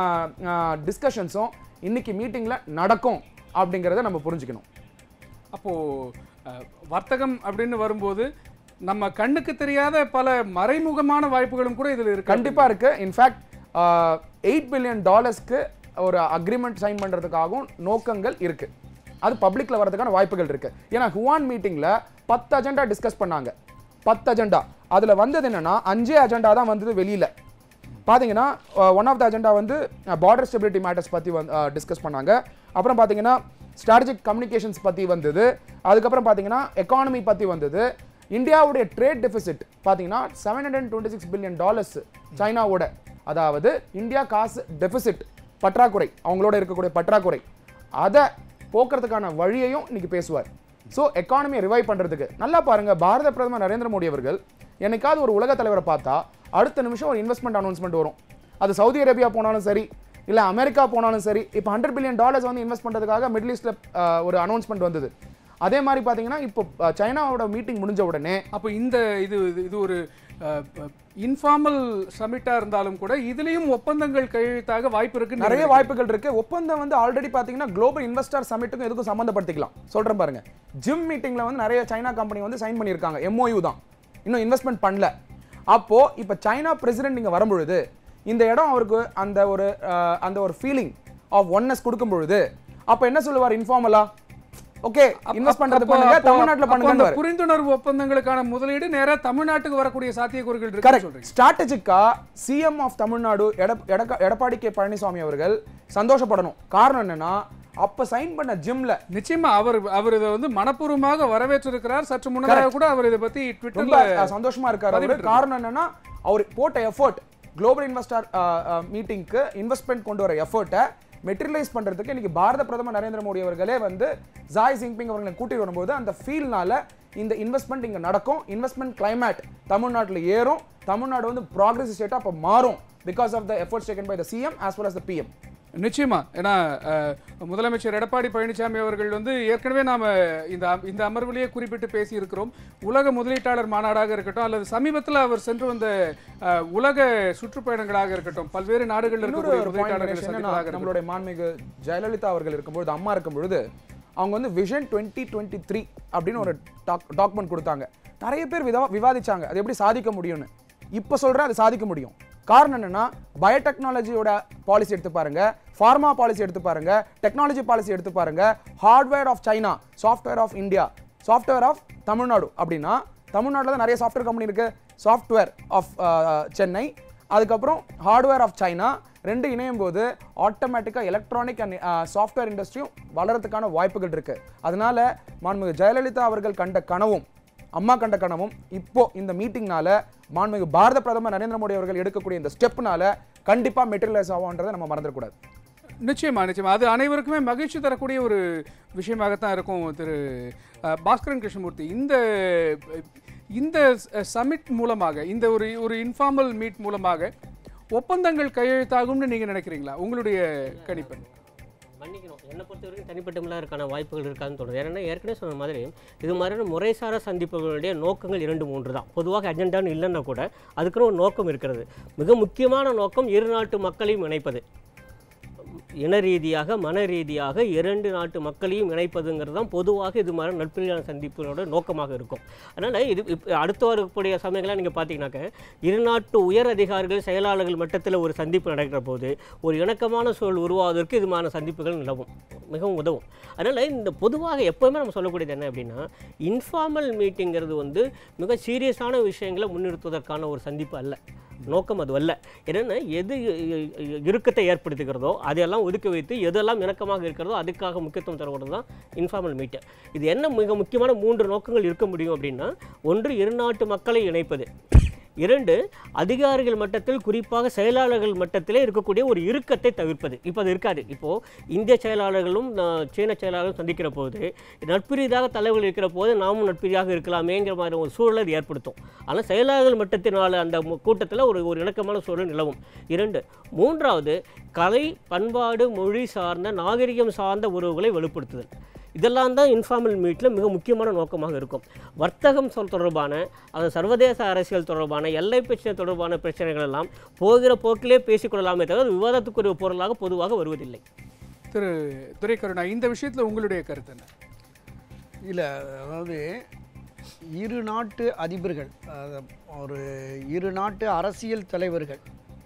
S3: டிஸ்கஷன்ஸும் இன்னைக்கு மீட்டிங்கில் நடக்கும் அப்படிங்கிறத நம்ம புரிஞ்சுக்கணும்
S1: அப்போ அஹ், வர்த்தகம் அப்படின்னு வரும்போது நம்ம கண்ணுக்கு தெரியாத பல மறைமுகமான வாய்ப்புகளும் கூட இதுல இருக்கு
S3: கண்டிப்பா இருக்கு இன்ஃபேக்ட் எயிட் பில்லியன் டாலர்ஸ்க்கு ஒரு அக்ரிமெண்ட் சைன் பண்றதுக்காகவும் நோக்கங்கள் இருக்கு அது பப்ளிக்ல வரதுக்கான வாய்ப்புகள் இருக்கு ஏன்னா ஹுவான் மீட்டிங்ல பத்து அஜெண்டா டிஸ்கஸ் பண்ணாங்க பத்து அஜெண்டா அதுல வந்தது என்னன்னா அஞ்சே அஜெண்டா தான் வந்தது வெளியில பாத்தீங்கன்னா ஒன் ஆஃப் த அஜெண்டா வந்து பார்டர் ஸ்டெபிலிட்டி மேட்டர்ஸ் பற்றி வந்து டிஸ்கஸ் பண்ணாங்க அப்புறம் பார்த்தீங்கன்னா ஸ்ட்ராட்டஜிக் கம்யூனிகேஷன்ஸ் பற்றி வந்தது அதுக்கப்புறம் பார்த்தீங்கன்னா எக்கானமி பற்றி வந்தது இந்தியாவுடைய ட்ரேட் டெபிசிட் பார்த்தீங்கன்னா seven hundred twenty six billion dollars சைனாவோட அதாவது இந்தியா காசு டெபிசிட் பற்றாக்குறை அவங்களோட இருக்கக்கூடிய பற்றாக்குறை அதை போக்குறதுக்கான வழியையும் இன்னைக்கு பேசுவார் ஸோ எக்கானமியை ரிவைவ் பண்றதுக்கு நல்லா பாருங்க பாரத பிரதமர் நரேந்திர மோடி அவர்கள் என்னைக்காவது ஒரு உலக தலைவரை பார்த்தா அடுத்த நிமிஷம் ஒரு இன்வெஸ்ட்மெண்ட் அனௌன்ஸ்மெண்ட் வரும் அது சவுதி அரேபியா போனாலும் சரி இல்ல அமெரிக்கா போனாலும் சரி இப்போ ஹண்ட்ரட் பில்லியன் டாலர்ஸ் வந்து இன்வெஸ்ட் பண்றதுக்காக மிடில் ஈஸ்ட்ல ஒரு அனௌன்ஸ்மெண்ட் வந்தது அதே மாதிரி பாத்தீங்கன்னா இப்போ அஹ், சைனாவோட மீட்டிங் முடிஞ்ச உடனே
S1: அப்போ இந்த இது இது- இது ஒரு இன்ஃபார்மல் சமிட்டா இருந்தாலும் கூட இதுலயும் ஒப்பந்தங்கள் கையெழுத்தாக வாய்ப்பு இருக்கு
S3: நிறைய வாய்ப்புகள் இருக்கு ஒப்பந்தம் வந்து ஆல்ரெடி பாத்தீங்கன்னா குளோபல் இன்வெஸ்டர் சமிட்டுக்கும் எதுக்கும் சம்மந்தப்படுத்திக்கலாம் சொல்றேன் பாருங்க ஜிம் மீட்டிங்ல வந்து நிறைய சைனா கம்பெனி வந்து சைன் பண்ணியிருக்காங்க எம்ஓயு தான் இன்னும் இன்வெஸ்ட்மெண்ட் பண்ணல அப்போ இப்போ சைனா பிரசிடென்ட் இங்க வரும்பொழுது இந்த இடம் அவருக்கு அந்த ஒரு அஹ், அந்த ஒரு ஃபீலிங் ஆஃப் ஒன்னஸ் கொடுக்கும் பொழுது அப்போ என்ன சொல்லுவார் இன்ஃபார்மலா ஓகே இன்வெஸ்ட் பண்றது
S1: அப்போ-
S3: பண்ணுங்க
S1: அப்போ-
S3: தமிழ்நாட்டுல
S1: அப்போ அந்த
S3: பண்ணுங்க
S1: புரிந்துணர்வு ஒப்பந்தங்களுக்கான முதலீடு நேரா தமிழ்நாட்டுக்கு வரக்கூடிய சாத்தியக்கூறுகள் இருக்கு
S3: கரெக்ட்
S1: சொல்றீங்க
S3: ஸ்ட்ராட்டஜிக்கா சிஎம் ஆஃப் தமிழ்நாடு எடப்- எடக்க- எடப்பாடி கே பழனிசாமி அவர்கள் சந்தோஷப்படணும் காரணம் என்னன்னா அப்ப சைன் பண்ண ஜிம்ல
S1: நிச்சயமா அவர் அவர் இதை வந்து மனப்பூர்வமாக வரவேற்றிருக்கிறார் சற்று முன்னதாக கூட அவர் இதை பத்தி
S3: ரொம்ப
S1: ட்விட்டர்ல
S3: அஹ், சந்தோஷமா இருக்காரு அவரு
S1: பதிவிட்டிருக்காரு.
S3: காரணம் என்னன்னா அவர் போட்ட எஃபர்ட் குளோபல் இன்வெஸ்டர் மீட்டிங்க்கு இன்வெஸ்ட்மெண்ட் கொண்டு வர எஃபர்ட்டை மெட்டீரியலைஸ் பண்றதுக்கு இன்னைக்கு பாரத பிரதமர் நரேந்திர மோடி அவர்களே வந்து ஜாய் ஜின்பிங் அவர்களை கூட்டிட்டு வரும்போது அந்த ஃபீல்னால இந்த இன்வெஸ்ட்மெண்ட் இங்க நடக்கும் இன்வெஸ்ட்மெண்ட் கிளைமேட் தமிழ்நாட்டுல ஏறும் தமிழ்நாடு வந்து ப்ராக்ரஸ் ஸ்டேட்டா அப்ப மாறும் because of the efforts taken by the CM as well as the PM
S1: நிச்சயமா ஏன்னா அஹ், முதலமைச்சர் எடப்பாடி பழனிசாமி அவர்கள் வந்து ஏற்கனவே நாம இந்த அம்- இந்த அமர்விலேயே குறிப்பிட்டு பேசி இருக்கிறோம் உலக முதலீட்டாளர் மாநாடாக இருக்கட்டும் அல்லது சமீபத்தில் அவர் சென்று வந்த அஹ், உலக சுற்றுப்பயணங்களாக இருக்கட்டும் பல்வேறு நாடுகளில்
S3: இன்னொரு
S1: இருக்கக்கூடிய
S3: ஒரு point
S1: முதலீட்டாளர்களை
S3: கணேஷ் என்னன்னா,
S1: சந்திப்பதாக இருக்கட்டும்
S3: நம்மளுடைய மாண்புமிகு ஜெயலலிதா அவர்கள் இருக்கும்பொழுது அம்மா இருக்கும் பொழுது அவங்க வந்து விஷன் டுவெண்ட்டி டுவெண்ட்டி த்ரீ அப்படின்னு ஒரு டாக்குமெண்ட் கொடுத்தாங்க நிறைய பேர் விதா விவாதிச்சாங்க அது எப்படி சாதிக்க முடியும்னு இப்போ சொல்றேன் அது சாதிக்க முடியும் காரணம் என்னன்னா பயோடெக்னாலஜியோட பாலிசி எடுத்து பாருங்க ஃபார்மா பாலிசி எடுத்து பாருங்க டெக்னாலஜி பாலிசி எடுத்து பாருங்க hardware of China software of India software of Tamil Nadu அப்படின்னா தமிழ்நாட்டில் தான் நிறைய சாஃப்ட்வேர் கம்பெனி இருக்கு சாஃப்ட்வேர் ஆஃப் சென்னை அதுக்கப்புறம் ஹார்ட்வேர் ஆஃப் சைனா ரெண்டு இணையும் போது ஆட்டோமேட்டிக்காக எலக்ட்ரானிக் அண்ட் சாஃப்ட்வேர் இண்டஸ்ட்ரியும் வளர்றதுக்கான வாய்ப்புகள் இருக்கு அதனால மாண்புமிகு ஜெயலலிதா அவர்கள் கண்ட கனவும் அம்மா கண்ட கனவும் இப்போ இந்த மீட்டிங்னால மாண்புமிகு பாரத பிரதமர் நரேந்திர மோடி அவர்கள் எடுக்கக்கூடிய இந்த ஸ்டெப்னால கண்டிப்பா மெட்டீரியலைஸ் ஆகும்ன்றதை நம்ம மறந்துடக்கூடாது
S1: நிச்சயமா நிச்சயமா அது அனைவருக்குமே மகிழ்ச்சி தரக்கூடிய ஒரு விஷயமாகத்தான் இருக்கும் திரு அஹ், பாஸ்கரன் கிருஷ்ணமூர்த்தி இந்த இந்த சமிட் மூலமாக இந்த ஒரு ஒரு இன்ஃபார்மல் மீட் மூலமாக ஒப்பந்தங்கள் கையெழுத்தாகும்னு நீங்க நினைக்கிறீங்களா உங்களுடைய கணிப்பு
S5: மன்னிக்கணும் என்னை பொறுத்த வரைக்கும் தனிப்பட்ட முறையான வாய்ப்புகள் இருக்காதுன்னு தோணுது ஏன்னா ஏற்கனவே சொன்ன மாதிரி இது மாதிரியான முறைசாரா சந்திப்புகளுடைய நோக்கங்கள் இரண்டு மூன்று தான் பொதுவாக அஜெண்டான்னு இல்லைன்னா கூட அதுக்குன்னு ஒரு நோக்கம் இருக்கிறது மிக முக்கியமான நோக்கம் இரு நாட்டு மக்களையும் இணைப்பது இன ரீதியாக மன ரீதியாக இரண்டு நாட்டு மக்களையும் இணைப்பதுங்கிறது தான் பொதுவாக இது மாதிரி நட்புரியான சந்திப்பினோட நோக்கமாக இருக்கும் அதனால் இது இப்போ அடுத்து வரக்கூடிய சமயங்களாக நீங்கள் பார்த்தீங்கன்னாக்க இரு நாட்டு உயர் அதிகாரிகள் செயலாளர்கள் மட்டத்தில் ஒரு சந்திப்பு நடக்கிற போது ஒரு இணக்கமான சூழல் உருவாவதற்கு இது மாதிரி சந்திப்புகள் நிலவும் மிகவும் உதவும் அதனால் இந்த பொதுவாக எப்போவுமே நம்ம சொல்லக்கூடியது என்ன அப்படின்னா இன்ஃபார்மல் மீட்டிங்கிறது வந்து மிக சீரியஸான விஷயங்களை முன்னிறுத்துவதற்கான ஒரு சந்திப்பு அல்ல நோக்கம் அது அல்ல என்னென்னா எது இ- இ- இறுக்கத்தை ஏற்படுத்துகிறதோ அதையெல்லாம் ஒதுக்கி வைத்து எதெல்லாம் இணக்கமாக இருக்கிறதோ அதுக்காக முக்கியத்துவம் தரப்படுறது தான் இன்ஃபார்மல் மீட்டர் இது என்ன மிக முக்கியமான மூன்று நோக்கங்கள் இருக்க முடியும் அப்படின்னா ஒன்று இரு நாட்டு மக்களை இணைப்பது இரண்டு அதிகாரிகள் மட்டத்தில் குறிப்பாக செயலாளர்கள் மட்டத்திலே இருக்கக்கூடிய ஒரு இறுக்கத்தை தவிர்ப்பது இப்போ அது இருக்காது இப்போது இந்திய செயலாளர்களும் ஆஹ், சீன செயலாளர்களும் சந்திக்கிற போது நட்பு ரீதியாக தலைவர்கள் இருக்கிற போது நாமும் நட்பு ரீதியாக இருக்கலாமேங்கிற மாதிரி ஒரு சூழலை அது ஏற்படுத்தும் ஆனால் செயலாளர்கள் மட்டத்தினால் அந்த கூட்டத்தில் ஒரு ஒரு இணக்கமான சூழல் நிலவும் இரண்டு மூன்றாவது கலை பண்பாடு மொழி சார்ந்த நாகரிகம் சார்ந்த உறவுகளை வலுப்படுத்துதல் இதெல்லாம் தான் இன்ஃபார்மல் மீட்டில் மிக முக்கியமான நோக்கமாக இருக்கும் வர்த்தகம் சொல் தொடர்பான அது சர்வதேச அரசியல் தொடர்பான எல்லை பிரச்சனை தொடர்பான பிரச்சனைகள் எல்லாம் போகிற போக்கிலே பேசிக்கொள்ளலாமே தவிர அது விவாதத்துக்குரிய பொருளாக பொதுவாக வருவதில்லை
S1: திரு துரைக்கருணா இந்த விஷயத்துல உங்களுடைய கருத்து என்ன
S4: இல்லை அதாவது இரு நாட்டு அதிபர்கள் அஹ், ஒரு இரு நாட்டு அரசியல் தலைவர்கள்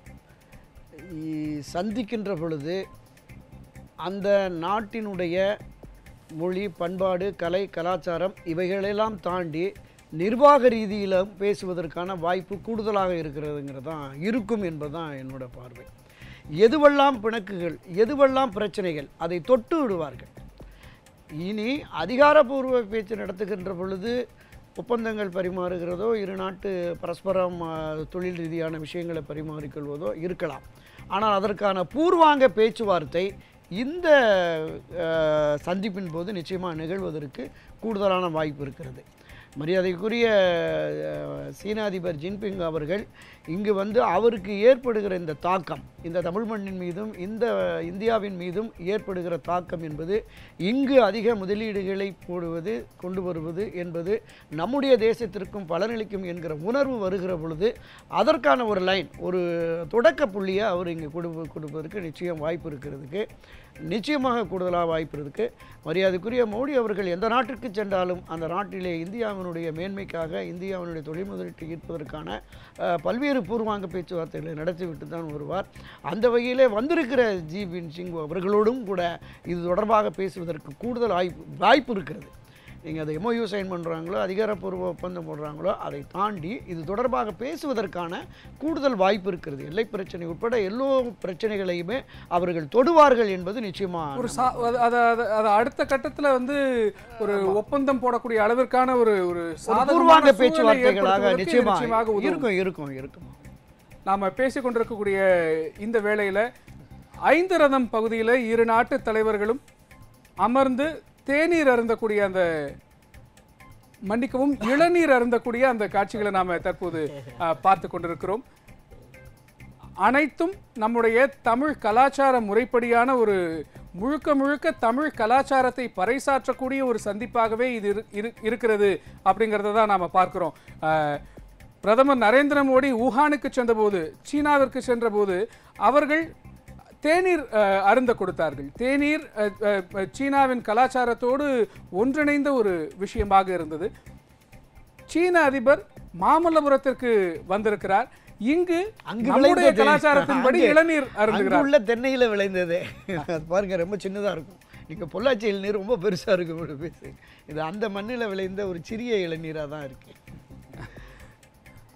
S4: இ- சந்திக்கின்ற பொழுது அந்த நாட்டினுடைய மொழி பண்பாடு கலை கலாச்சாரம் இவைகளெல்லாம் தாண்டி நிர்வாக ரீதியிலும் பேசுவதற்கான வாய்ப்பு கூடுதலாக இருக்கிறதுங்கிறது தான் இருக்கும் என்பதுதான் என்னோட பார்வை எதுவெல்லாம் பிணக்குகள் எதுவெல்லாம் பிரச்சனைகள் அதை தொட்டு விடுவார்கள் இனி அதிகாரப்பூர்வ பேச்சு நடத்துகின்ற பொழுது ஒப்பந்தங்கள் பரிமாறுகிறதோ இரு நாட்டு பரஸ்பரம் ஆ, தொழில் ரீதியான விஷயங்களை பரிமாறிக்கொள்வதோ இருக்கலாம் ஆனால் அதற்கான பூர்வாங்க பேச்சுவார்த்தை இந்த ஆ, சந்திப்பின் போது நிச்சயமாக நிகழ்வதற்கு கூடுதலான வாய்ப்பு இருக்கிறது மரியாதைக்குரிய அஹ், சீன அதிபர் ஜின்பிங் அவர்கள் இங்கு வந்து அவருக்கு ஏற்படுகிற இந்த தாக்கம் இந்த தமிழ் மண்ணின் மீதும் இந்த இந்தியாவின் மீதும் ஏற்படுகிற தாக்கம் என்பது இங்கு அதிக முதலீடுகளை போடுவது கொண்டு வருவது என்பது நம்முடைய தேசத்திற்கும் பலனளிக்கும் என்கிற உணர்வு வருகிற பொழுது அதற்கான ஒரு லைன் ஒரு தொடக்க புள்ளியை அவர் இங்கே கொடுப்ப கொடுப்பதற்கு நிச்சயம் வாய்ப்பு இருக்கிறதுக்கு நிச்சயமாக கூடுதலாக வாய்ப்பு இருக்குது மரியாதைக்குரிய மோடி அவர்கள் எந்த நாட்டிற்கு சென்றாலும் அந்த நாட்டிலே இந்தியாவினுடைய மேன்மைக்காக இந்தியாவினுடைய தொழில் முதலீட்டை ஈர்ப்பதற்கான அஹ், பல்வேறு பூர்வாங்க பேச்சுவார்த்தைகளை நடத்திவிட்டு தான் வருவார் அந்த வகையிலே வந்திருக்கிற ஜி பின் சிங் அவர்களோடும் கூட இது தொடர்பாக பேசுவதற்கு கூடுதல் வாய்ப்பு வாய்ப்பு இருக்கிறது நீங்கள் அதை எம்ஓயு சைன் பண்ணுறாங்களோ அதிகாரப்பூர்வ ஒப்பந்தம் போடுறாங்களோ அதை தாண்டி இது தொடர்பாக பேசுவதற்கான கூடுதல் வாய்ப்பு இருக்கிறது எல்லை பிரச்சனை உட்பட எல்லோ பிரச்சனைகளையுமே அவர்கள் தொடுவார்கள் என்பது நிச்சயமாக
S1: ஒரு சா அது அது- அது- அது அடுத்த கட்டத்துல வந்து ஒரு ஒப்பந்தம் போடக்கூடிய அளவிற்கான ஒரு ஒரு சாதகமான
S4: பூர்வாங்க
S1: சூழலை
S4: பேச்சுவார்த்தைகளாக
S1: ஏற்படுத்துவதற்கு இது
S4: நிச்சயமா
S1: நிச்சயமாக உதவும்.
S4: இருக்கும் இருக்கும் இருக்கும்
S1: நாம பேசிக் கொண்டிருக்கக்கூடிய இந்த வேளையில ஐந்து ரதம் பகுதியில் இரு நாட்டு தலைவர்களும் அமர்ந்து தேநீர் அருந்தக்கூடிய அந்த மன்னிக்கவும் இளநீர் அருந்தக்கூடிய அந்த காட்சிகளை நாம தற்போது அஹ், பார்த்து கொண்டிருக்கிறோம் அனைத்தும் நம்முடைய தமிழ் கலாச்சார முறைப்படியான ஒரு முழுக்க முழுக்க தமிழ் கலாச்சாரத்தை பறைசாற்றக்கூடிய ஒரு சந்திப்பாகவே இது இரு- இரு- இருக்கிறது அப்படிங்கிறத தான் நாம் பார்க்கிறோம் அஹ், பிரதமர் நரேந்திர மோடி ஊஹானுக்கு சென்றபோது சீனாவிற்கு சென்றபோது அவர்கள் தேநீர் அஹ், அருந்த கொடுத்தார்கள் தேநீர் அஹ், அஹ், சீனாவின் கலாச்சாரத்தோடு ஒன்றிணைந்த ஒரு விஷயமாக இருந்தது சீன அதிபர் மாமல்லபுரத்திற்கு வந்திருக்கிறார் இங்கு
S4: அங்கு
S1: நம்முடைய
S4: விளைந்த தே-
S1: கலாச்சாரத்தின்படி
S4: அங்கே-
S1: இளநீர்
S4: அங்கு
S1: அருந்துகிறார்
S4: உள்ள தென்னையில் விளைந்தது அது பாருங்க ரொம்ப சின்னதாக இருக்கும் நீங்கள் பொள்ளாச்சி இளநீர் ரொம்ப பெருசாக இருக்கும் இவ்வளோ பேசு இது அந்த மண்ணில் விளைந்த ஒரு சிறிய இளநீராக தான் இருக்கு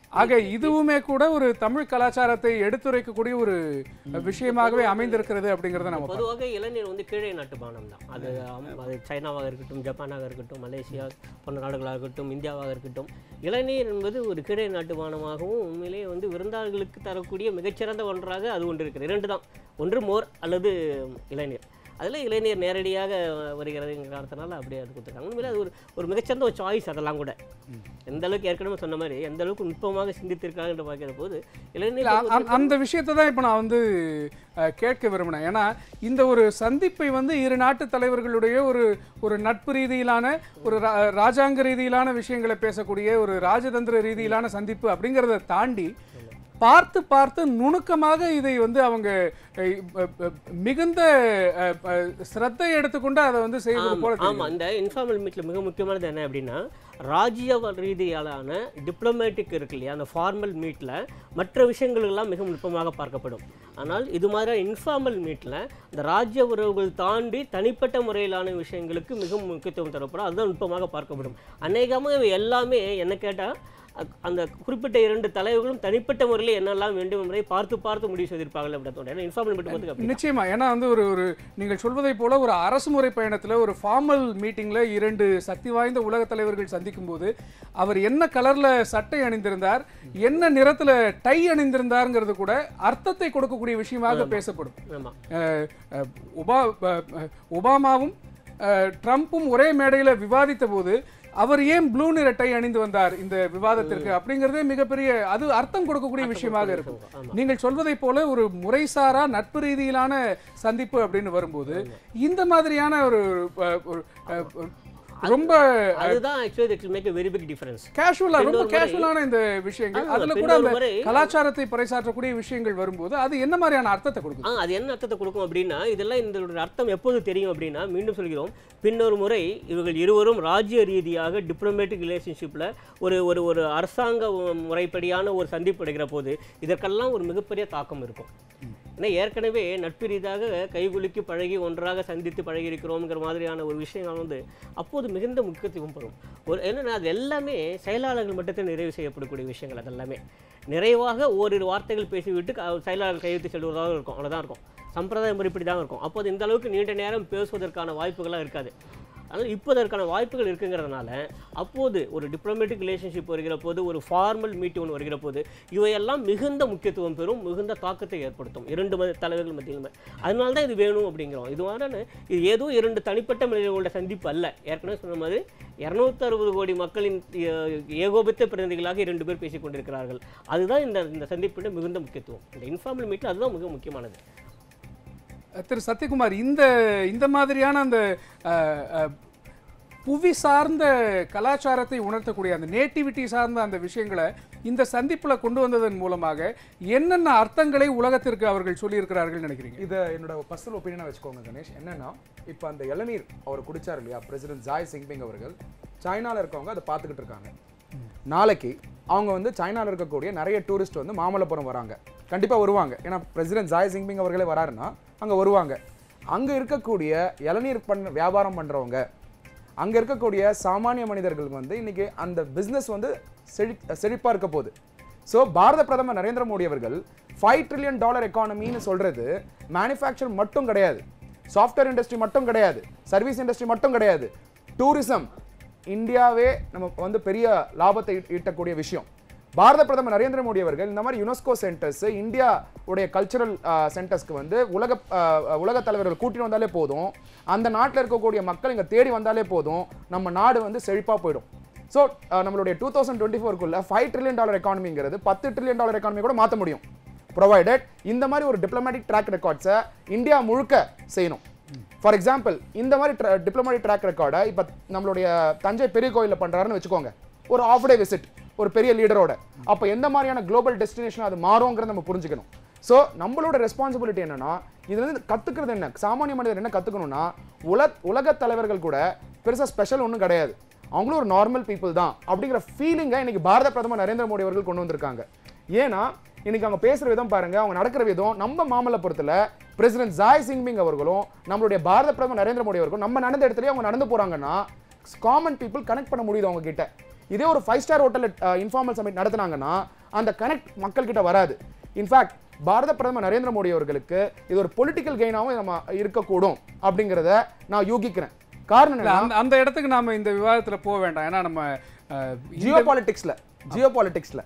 S1: ஆக இதுவுமே கூட ஒரு தமிழ் கலாச்சாரத்தை எடுத்துரைக்கக்கூடிய ஒரு விஷயமாகவே அமைந்திருக்கிறது அப்படிங்கறத நம்ம பார்க்கிறோம்.
S5: பொதுவாக இளநீர் வந்து கீழே நாட்டு பானம் தான் அது அம்- அது சைனாவாக இருக்கட்டும் ஜப்பானாக இருக்கட்டும் மலேசியா போன்ற நாடுகளாக இருக்கட்டும் இந்தியாவாக இருக்கட்டும் இளநீர் என்பது ஒரு கீழே நாட்டு பானமாகவும் உண்மையிலேயே வந்து விருந்தாளர்களுக்கு தரக்கூடிய மிகச்சிறந்த ஒன்றாக அது ஒன்று இருக்குது இரண்டு தான் ஒன்று மோர் அல்லது இளநீர் அதில் இளநீர் நேரடியாக வருகிறதுங்கிற காரணத்தினால அப்படியே அது கொடுத்துருக்காங்க உண்மையிலே அது ஒரு ஒரு மிகச்சிறந்த ஒரு சாய்ஸ் அதெல்லாம் கூட எந்த அளவுக்கு ஏற்கனவே சொன்ன மாதிரி எந்த அளவுக்கு நுட்பமாக சிந்தித்திருக்காங்க என்று பார்க்கிற போது இளநீர்
S1: இல்ல, அந்த- அந்த விஷயத்தை தான் இப்போ நான் வந்து அஹ், கேட்க விரும்பினேன் ஏன்னா இந்த ஒரு சந்திப்பை வந்து இரு நாட்டு தலைவர்களுடைய ஒரு ஒரு நட்பு ரீதியிலான ஒரு ரா- ராஜாங்க ரீதியிலான விஷயங்களை பேசக்கூடிய ஒரு ராஜதந்திர ரீதியிலான சந்திப்பு அப்படிங்கிறத தாண்டி பார்த்து பார்த்து நுணுக்கமாக இதை வந்து அவங்க அஹ், அஹ், அஹ், மிகுந்த அஹ், அஹ், சிரத்தை எடுத்துக்கொண்டு அதை வந்து செய்வது போல
S5: ஆமா, ஆமா இந்த இன்ஃபார்மல் மீட்ல மிக முக்கியமானது என்ன அப்படின்னா ராஜ்ய ரீதியாலான டிப்ளமேட்டிக் இருக்கு இல்லையா அந்த ஃபார்மல் மீட்ல மற்ற விஷயங்கள் எல்லாம் மிக நுட்பமாக பார்க்கப்படும் ஆனால் இது மாதிரி இன்ஃபார்மல் மீட்ல இந்த ராஜ்ய உறவுகள் தாண்டி தனிப்பட்ட முறையிலான விஷயங்களுக்கு மிக முக்கியத்துவம் தரப்படும் அதுதான் நுட்பமாக பார்க்கப்படும் அநேகமாக இவை எல்லாமே என்ன கேட்டா அ- அந்த குறிப்பிட்ட இரண்டு தலைவர்களும் தனிப்பட்ட முறையில் என்னெல்லாம் வேண்டும் என்பதை பார்த்து பார்த்து முடிவு செய்திருப்பார்கள் அப்படின்னு தோணும் ஏன்னா இன்ஃபார்மல் மீட் பார்த்து அப்படி
S1: நிச்சயமா ஏன்னா வந்து ஒரு ஒரு நீங்கள் சொல்வதை போல ஒரு அரசு முறை பயணத்துல ஒரு ஃபார்மல் மீட்டிங்ல இரண்டு சக்தி வாய்ந்த உலக தலைவர்கள் சந்திக்கும் போது அவர் என்ன கலர்ல சட்டை அணிந்திருந்தார் என்ன நிறத்துல டை அணிந்திருந்தாருங்கிறது கூட அர்த்தத்தை கொடுக்கக்கூடிய விஷயமாக பேசப்படும்
S5: ஆமா
S1: அஹ், அஹ், ஒபா அஹ், அஹ், ஒபாமாவும் அஹ், ட்ரம்ப்பும் ஒரே மேடையில விவாதித்த போது அவர் ஏன் ப்ளூ நிற டை அணிந்து வந்தார் இந்த விவாதத்திற்கு அப்படிங்கிறதே மிகப்பெரிய அது அர்த்தம் கொடுக்கக்கூடிய விஷயமாக இருக்கும்
S5: ஆமா.
S1: நீங்கள் சொல்வதை போல ஒரு முறைசாரா நட்பு ரீதியிலான சந்திப்பு அப்படின்னு வரும்போது இந்த மாதிரியான ஒரு அஹ், ஒரு, அஹ், ஒரு ரொம்ப
S5: அதுதான் actually it make a very big difference
S1: கேஷுவலா ரொம்ப
S5: இன்னொரு முறை-
S1: கேஷுவலான இந்த விஷயங்கள்
S5: ஆமா,
S1: அதுல கூட
S5: இன்னொரு
S1: அந்த
S5: முறை-
S1: கலாச்சாரத்தை பறைசாற்றக்கூடிய விஷயங்கள் வரும்போது அது என்ன மாதிரியான அர்த்தத்தை கொடுக்குது
S5: ஆ அது என்ன அர்த்தத்தை கொடுக்கும் அப்படின்னா இதெல்லாம் இந்த அர்த்தம் எப்போது தெரியும் அப்படின்னா மீண்டும் சொல்கிறோம் பின்னொரு முறை இவர்கள் இருவரும் ராஜ்ய ரீதியாக டிப்ளமேட்டிக் ரிலேஷன்ஷிப்பில் ஒரு ஒரு ஒரு அரசாங்க முறைப்படியான ஒரு சந்திப்பு எடுக்கிற போது இதற்கெல்லாம் ஒரு மிகப்பெரிய தாக்கம் இருக்கும் ஏன்னா ஏற்கனவே நட்பு ரீதியாக கைகுலுக்கி பழகி ஒன்றாக சந்தித்து பழகி இருக்கிறோங்கிற மாதிரியான ஒரு விஷயங்கள் வந்து அப்போது மிகுந்த முக்கியத்துவம் பெறும் ஒரு என்னன்னா அது எல்லாமே செயலாளர்கள் மட்டத்தில் நிறைவு செய்யப்படக்கூடிய விஷயங்கள் அதெல்லாமே நிறைவாக ஓரிரு வார்த்தைகள் பேசிவிட்டு க- செயலாளர் கையெழுத்து செல்வதாக இருக்கும் அவ்வளோதான் இருக்கும் சம்பிரதாய முறைப்படி தான் இருக்கும் அப்போது இந்த அளவுக்கு நீண்ட நேரம் பேசுவதற்கான வாய்ப்புகள்லாம் இருக்காது அதனால் இப்போ அதற்கான வாய்ப்புகள் இருக்குங்கிறதுனால அப்போது ஒரு டிப்ளமேட்டிக் ரிலேஷன்ஷிப் வருகிற போது ஒரு ஃபார்மல் மீட் ஒன்று வருகிற போது இவையெல்லாம் மிகுந்த முக்கியத்துவம் பெறும் மிகுந்த தாக்கத்தை ஏற்படுத்தும் இரண்டு மத தலைவர்கள் மத்தியிலுமே அதனால தான் இது வேணும் அப்படிங்கிறோம் இது மாதிரி இது ஏதோ இரண்டு தனிப்பட்ட மனிதர்களோட சந்திப்பு அல்ல ஏற்கனவே சொன்ன மாதிரி இரநூத்தி அறுபது கோடி மக்களின் ஏ- ஏகோபித்த பிரதிநிதிகளாக இரண்டு பேர் பேசிக் கொண்டிருக்கிறார்கள் அதுதான் இந்த இந்த சந்திப்பின் மிகுந்த முக்கியத்துவம் இந்த இன்ஃபார்மல் மீட்டில் அதுதான் மிக முக்கியமானது
S1: திரு சத்யகுமார் இந்த இந்த மாதிரியான அந்த அஹ், அஹ், புவி சார்ந்த கலாச்சாரத்தை உணர்த்தக்கூடிய அந்த நேட்டிவிட்டி சார்ந்த அந்த விஷயங்களை இந்த சந்திப்புல கொண்டு வந்ததன் மூலமாக என்னென்ன அர்த்தங்களை உலகத்திற்கு அவர்கள் சொல்லியிருக்கிறார்கள் நினைக்கிறீங்க
S3: இதை என்னோட பர்சனல் ஒப்பீனியனாக வச்சுக்கோங்க கணேஷ் என்னன்னா இப்போ அந்த இளநீர் அவர் குடிச்சார் இல்லையா பிரசிடென்ட் ஜாய் சிங்பிங் அவர்கள் சைனால இருக்கவங்க அதை பார்த்துக்கிட்டு இருக்காங்க நாளைக்கு அவங்க வந்து சைனால இருக்கக்கூடிய நிறைய டூரிஸ்ட் வந்து மாமல்லபுரம் வராங்க கண்டிப்பா வருவாங்க ஏன்னா பிரசிடென்ட் ஜாய் சிங்பிங் அவர்களே வராருன்னா அங்க வருவாங்க அங்க இருக்கக்கூடிய இளநீர் பண்ண வியாபாரம் பண்றவங்க அங்க இருக்கக்கூடிய சாமானிய மனிதர்களுக்கு வந்து இன்னைக்கு அந்த பிசினஸ் வந்து செழி செழிப்பா இருக்க போகுது ஸோ பாரத பிரதமர் நரேந்திர மோடி அவர்கள் ஃபைவ் ட்ரில்லியன் டாலர் எக்கானமின்னு சொல்றது மேனுஃபேக்சர் மட்டும் கிடையாது சாஃப்ட்வேர் இண்டஸ்ட்ரி மட்டும் கிடையாது சர்வீஸ் இண்டஸ்ட்ரி மட்டும் கிடையாது டூரிசம் இந்தியாவே நம்ம வந்து பெரிய லாபத்தை ஈ- ஈட்டக்கூடிய விஷயம் பாரத பிரதமர் நரேந்திர மோடி அவர்கள் இந்த மாதிரி யுனெஸ்கோ சென்டர்ஸ் இந்தியா உடைய கல்ச்சரல் சென்டர்ஸ்க்கு வந்து உலக அஹ், உலக தலைவர்கள் கூட்டிட்டு வந்தாலே போதும் அந்த நாட்டில் இருக்கக்கூடிய மக்கள் இங்கே தேடி வந்தாலே போதும் நம்ம நாடு வந்து செழிப்பாக போயிடும் ஸோ நம்மளுடைய டூ தௌசண்ட் டுவெண்ட்டி ஃபோருக்குள்ள ஃபைவ் ட்ரில்லியன் டாலர் எக்கானமிங்கிறது பத்து ட்ரில்லியன் டாலர் எக்கானமி கூட மாற்ற முடியும் ப்ரொவைடட் இந்த மாதிரி ஒரு டிப்ளமேட்டிக் ட்ராக் ரெக்கார்ட்ஸை இந்தியா முழுக்க செய்யணும் ஃபார் எக்ஸாம்பிள் இந்த மாதிரி டிப்ளமேட்டிக் ட்ராக் ரெக்கார்டை இப்போ நம்மளுடைய தஞ்சை பெரிய கோயிலில் பண்ணுறாருன்னு வச்சுக்கோங்க ஒரு ஆஃப் டே விசிட் ஒரு பெரிய லீடரோட அப்போ எந்த மாதிரியான குளோபல் டெஸ்டினேஷன் அது மாறுங்கிறத நம்ம புரிஞ்சுக்கணும் ஸோ நம்மளோட ரெஸ்பான்சிபிலிட்டி என்னன்னா இதுல இருந்து கத்துக்கிறது என்ன சாமானிய மனிதர் என்ன கத்துக்கணும்னா உல உலக தலைவர்கள் கூட பெருசா ஸ்பெஷல் ஒன்றும் கிடையாது அவங்களும் ஒரு நார்மல் பீப்புள் தான் அப்படிங்கிற ஃபீலிங்கை இன்னைக்கு பாரத பிரதமர் நரேந்திர மோடி அவர்கள் கொண்டு வந்திருக்காங்க ஏன்னா இன்னைக்கு அவங்க பேசுற விதம் பாருங்க அவங்க நடக்கிற விதம் நம்ம மாமல்லபுரத்துல பிரசிடென்ட் ஜாய் சிங்பிங் அவர்களும் நம்மளுடைய பாரத பிரதமர் நரேந்திர மோடி அவர்களும் நம்ம நடந்த இடத்துலயே அவங்க நடந்து போறாங்கன்னா காமன் பீப்புள் கனெக்ட் பண்ண முடியுது அவங்க கிட்ட இதே ஒரு five star hotel informal summit நடத்துனாங்கன்னா அந்த கனெக்ட் மக்கள்கிட்ட வராது இன்ஃபேக்ட் பாரத பிரதமர் நரேந்திர மோடி அவர்களுக்கு இது ஒரு பொலிட்டிக்கல் கெயினாகவும் நம்ம இருக்கக்கூடும் அப்படிங்கிறத நான் யூகிக்கிறேன் காரணம்
S1: இல்ல,
S3: என்னன்னா
S1: அந்த அந்த இடத்துக்கு நாம இந்த விவாதத்துல போக வேண்டாம் ஏன்னா நம்ம அஹ், இந்த-
S3: ஜியோ பாலிட்டிக்ஸ்ல ஜியோ பாலிட்டிக்ஸ்ல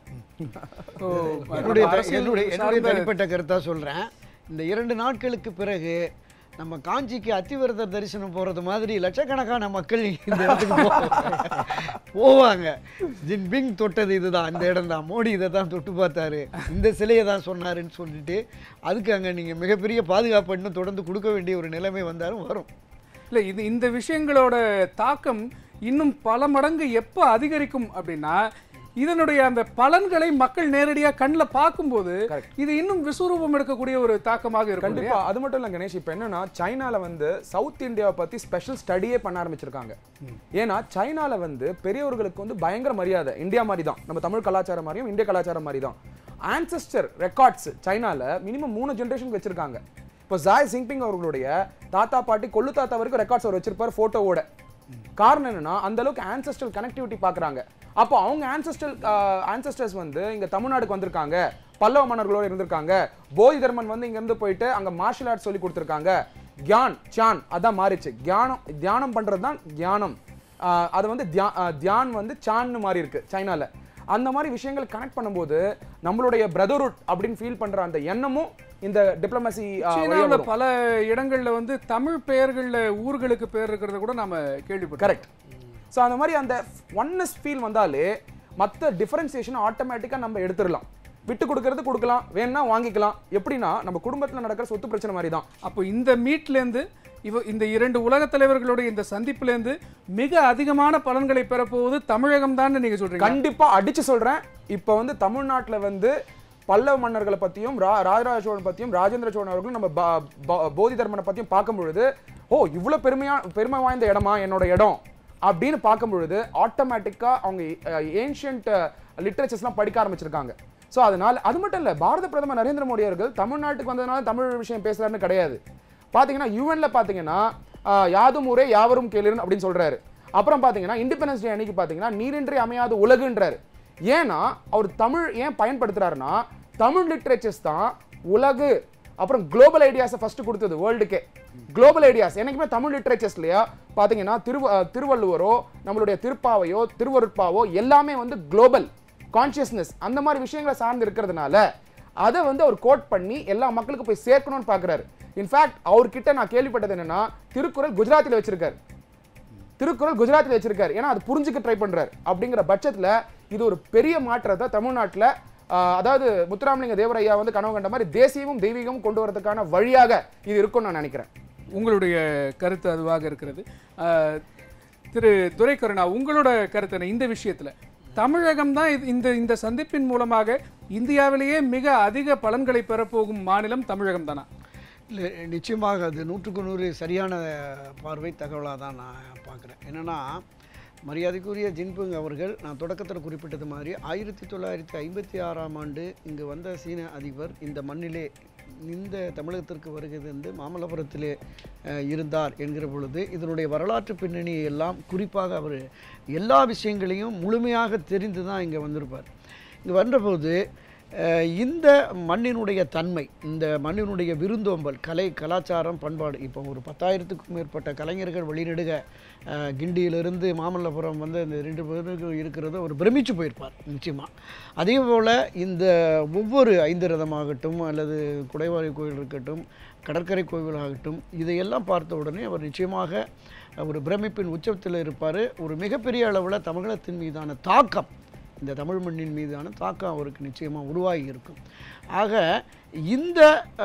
S1: ஓ,
S4: என்னுடைய த-
S1: அரசியல்
S4: என்னுடைய என்னுடைய
S1: சார்ந்த-
S4: தனிப்பட்ட கருத்தா சொல்றேன் இந்த இரண்டு நாட்களுக்கு பிறகு நம்ம காஞ்சிக்கு அத்திவரதர் தரிசனம் போறது மாதிரி லட்சக்கணக்கான மக்கள் இந்த இடத்துக்கு போவாங்க. போவாங்க ஜின்பிங் தொட்டது இதுதான் இந்த இடம் தான் மோடி இதை தான் தொட்டு பார்த்தாரு இந்த சிலையை தான் சொன்னாருன்னு சொல்லிட்டு அதுக்கு அங்க நீங்க மிகப்பெரிய பாதுகாப்பு இன்னும் தொடர்ந்து கொடுக்க வேண்டிய ஒரு நிலைமை வந்தாலும் வரும்
S1: இல்ல இது இந்த விஷயங்களோட தாக்கம் இன்னும் பல மடங்கு எப்போ அதிகரிக்கும் அப்படின்னா இதனுடைய அந்த பலன்களை மக்கள் நேரடியா கண்ணில் பார்க்கும்போது இது இன்னும் விஸ்வரூபம் எடுக்கக்கூடிய ஒரு தாக்கமாக இருக்கும்
S3: கண்டிப்பா அது மட்டும் இல்ல கணேஷ் இப்போ என்னன்னா சைனால வந்து சவுத் இந்தியாவை பத்தி ஸ்பெஷல் ஸ்டடியே பண்ண ஆரம்பிச்சிருக்காங்க ஏன்னா சைனால வந்து பெரியவர்களுக்கு வந்து பயங்கர மரியாதை இந்தியா மாதிரி தான் நம்ம தமிழ் கலாச்சாரம் மாதிரியும் இந்திய கலாச்சாரம் மாதிரி தான் ஆன்செஸ்டர் ரெக்கார்ட்ஸ் சைனால மினிமம் மூணு ஜென்ரேஷன் வச்சிருக்காங்க இப்போ ஜாய் சிங்பிங் அவர்களுடைய தாத்தா பாட்டி கொள்ளு தாத்தா வரைக்கும் ரெக்கார்ட்ஸ் அவர் வச்சிருப்பார் போட்டோவோட காரணம் என்னன்னா அந்த அளவுக்கு ஆன்செஸ்ட்ரல் கனெக்டிவிட்டி பார்க்கறாங்க அப்போ அவங்க ஆன்செஸ்ட்ரல் ஆன்செஸ்டர்ஸ் வந்து இங்க தமிழ்நாடுக்கு வந்திருக்காங்க பல்லவ மன்னர்களோட இருந்திருக்காங்க போதி தர்மன் வந்து இங்க இருந்து போயிட்டு அங்க மார்ஷல் ஆர்ட்ஸ் சொல்லி கொடுத்துருக்காங்க கியான் சான் அதான் மாறிச்சு தியானம் தியானம் பண்றது தான் தியானம் ஆஹ் அது வந்து தியா- ஆஹ் தியான் வந்து சான்னு மாறி இருக்கு சைனால அந்த மாதிரி விஷயங்கள் கனெக்ட் பண்ணும்போது நம்மளுடைய பிரதர்ஹுட் அப்படின்னு ஃபீல் பண்ற அந்த எண்ணமும் இந்த டிப்ளமசி
S1: சீனாவுல பல இடங்கள்ல வந்து தமிழ் பெயர்கள்ல ஊர்களுக்கு பேர் இருக்கிறத கூட நாம கேள்விப்பட்டோம்
S3: கரெக்ட் ஸோ அந்த மாதிரி அந்த ஒன்னஸ் ஃபீல் வந்தாலே மற்ற டிஃபரன்சியேஷன் ஆட்டோமேட்டிக்காக நம்ம எடுத்துடலாம் விட்டு கொடுக்கறது கொடுக்கலாம் வேணா வாங்கிக்கலாம் எப்படின்னா நம்ம குடும்பத்தில் நடக்கிற சொத்து பிரச்சனை மாதிரி தான்
S1: அப்போ இந்த மீட்லேருந்து இவ இந்த இரண்டு உலகத் தலைவர்களுடைய இந்த சந்திப்புலேருந்து மிக அதிகமான பலன்களை பெறப்போவது தமிழகம் தான் நீங்க சொல்றீங்க
S3: கண்டிப்பா அடிச்சு சொல்றேன் இப்போ வந்து தமிழ்நாட்டுல வந்து பல்லவ மன்னர்களை பத்தியும் ரா ராஜராஜ சோழன் பத்தியும் ராஜேந்திர சோழன் அவர்களும் நம்ம ப- ப- போதி தர்மனை பத்தியும் பார்க்கும் பொழுது ஓ இவ்வளவு பெருமையா பெருமை வாய்ந்த இடமா என்னோட இடம் அப்படின்னு பார்க்கும் பொழுது ஆட்டோமேட்டிக்கா அவங்க ஏன்ஷியன்ட் லிட்ரேச்சர்ஸ்லாம் படிக்க ஆரம்பிச்சிருக்காங்க ஸோ அதனால அது மட்டும் இல்லை பாரத பிரதமர் நரேந்திர மோடி அவர்கள் தமிழ்நாட்டுக்கு வந்ததுனால தமிழ் விஷயம் பேசுறாருன்னு கிடையாது பாத்தீங்கன்னா யூஎன்ல பாத்தீங்கன்னா ஆஹ், யாதும் ஊரே யாவரும் கேளுன்னு அப்படின்னு சொல்றாரு அப்புறம் பாத்தீங்கன்னா இண்டிபெண்டன்ஸ் டே அன்னைக்கு பாத்தீங்கன்னா நீரின்றி அமையாத உலகுன்றாரு ஏன்னா அவர் தமிழ் ஏன் பயன்படுத்துறாருன்னா தமிழ் லிட்ரேச்சர்ஸ் தான் உலகு அப்புறம் குளோபல் ஐடியாஸை ஃபர்ஸ்ட் கொடுத்தது வேர்ல்டுக்கே குளோபல் ஐடியாஸ் என்னைக்குமே தமிழ் லிட்ரேச்சர்ஸ்லையா பாத்தீங்கன்னா திரு அஹ், திருவள்ளுவரோ நம்மளுடைய திருப்பாவையோ திருவருட்பாவோ எல்லாமே வந்து குளோபல் கான்ஷியஸ்னஸ் அந்த மாதிரி விஷயங்களை சார்ந்து இருக்கிறதுனால அதை வந்து அவர் கோட் பண்ணி எல்லா மக்களுக்கும் போய் சேர்க்கணும்னு பார்க்குறாரு இன்ஃபேக்ட் அவர்கிட்ட நான் கேள்விப்பட்டது என்னன்னா திருக்குறள் குஜராத்தில் வச்சிருக்காரு திருக்குறள் குஜராத்தில் வச்சிருக்காரு ஏன்னா அது புரிஞ்சுக்க ட்ரை பண்றாரு அப்படிங்கிற பட்சத்துல இது ஒரு பெரிய மாற்றத்தை தமிழ்நாட்டுல ஆஹ், அதாவது முத்துராமலிங்க தேவரையா வந்து கனவு கண்ட மாதிரி தேசியமும் தெய்வீகமும் கொண்டு வரதுக்கான வழியாக இது இருக்கும்னு நான் நினைக்கிறேன்
S1: உங்களுடைய கருத்து அதுவாக இருக்கிறது அஹ், திரு துரைக்கருணா உங்களோட கருத்து என்ன இந்த விஷயத்துல தமிழகம் தான் இந்த இந்த சந்திப்பின் மூலமாக இந்தியாவிலேயே மிக அதிக பலன்களை பெறப்போகும் மாநிலம் தமிழகம் தானா
S4: இல்லை நிச்சயமாக அது நூற்றுக்கு நூறு சரியான பார்வை தகவலாக தான் நான் பார்க்குறேன் என்னென்னா மரியாதைக்குரிய ஜின்பிங் அவர்கள் நான் தொடக்கத்தில் குறிப்பிட்டது மாதிரி ஆயிரத்தி தொள்ளாயிரத்தி ஐம்பத்தி ஆறாம் ஆண்டு இங்கு வந்த சீன அதிபர் இந்த மண்ணிலே இந்த தமிழகத்திற்கு வருகை தந்து மாமல்லபுரத்திலே அஹ், இருந்தார் என்கிற பொழுது இதனுடைய வரலாற்று பின்னணியை எல்லாம் குறிப்பாக அவர் எல்லா விஷயங்களையும் முழுமையாக தெரிந்து தான் இங்கே வந்திருப்பார் இங்கே வந்தபோது அஹ், இந்த மண்ணினுடைய தன்மை இந்த மண்ணினுடைய விருந்தோம்பல் கலை கலாச்சாரம் பண்பாடு இப்போ ஒரு பத்தாயிரத்துக்கும் மேற்பட்ட கலைஞர்கள் வழிநெடுக அஹ், கிண்டியிலிருந்து மாமல்லபுரம் வந்து இந்த ரெண்டு பேருக்கு இருக்கிறத ஒரு பிரமிச்சு போயிருப்பார் நிச்சயமாக அதே போல் இந்த ஒவ்வொரு ஐந்து ரதமாகட்டும் அல்லது குடைவாரி கோயில் இருக்கட்டும் கடற்கரை கோவிலாகட்டும் இதையெல்லாம் பார்த்த உடனே அவர் நிச்சயமாக ஒரு பிரமிப்பின் உச்சத்தில் இருப்பார் ஒரு மிகப்பெரிய அளவில் தமிழகத்தின் மீதான தாக்கம் இந்த தமிழ் மண்ணின் மீதான தாக்கம் அவருக்கு நிச்சயமாக உருவாகி இருக்கும் ஆக இந்த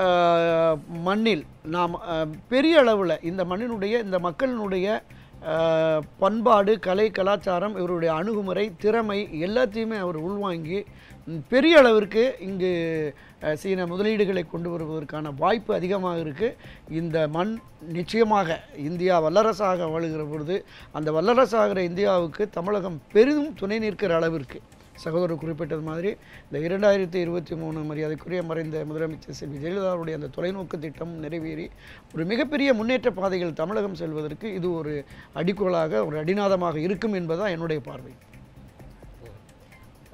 S4: அஹ், மண்ணில் நாம் அஹ், பெரிய அளவில் இந்த மண்ணினுடைய இந்த மக்களினுடைய அஹ், பண்பாடு கலை கலாச்சாரம் இவருடைய அணுகுமுறை திறமை எல்லாத்தையுமே அவர் உள்வாங்கி ம், பெரிய அளவிற்கு இங்கு அஹ், சீன முதலீடுகளை கொண்டு வருவதற்கான வாய்ப்பு அதிகமாக இருக்குது இந்த மண் நிச்சயமாக இந்தியா வல்லரசாக வாழுகிற பொழுது அந்த வல்லரசாகிற இந்தியாவுக்கு தமிழகம் பெரிதும் துணை நிற்கிற அளவிற்கு சகோதரர் குறிப்பிட்டது மாதிரி இந்த இரண்டாயிரத்தி இருபத்தி மூணு மரியாதைக்குரிய மறைந்த முதலமைச்சர் செல்வி ஜெயலலிதாவுடைய அந்த தொலைநோக்கு திட்டம் நிறைவேறி ஒரு மிகப்பெரிய முன்னேற்ற பாதையில் தமிழகம் செல்வதற்கு இது ஒரு அடிக்கோலாக ஒரு அடிநாதமாக இருக்கும் என்பதுதான் என்னுடைய பார்வை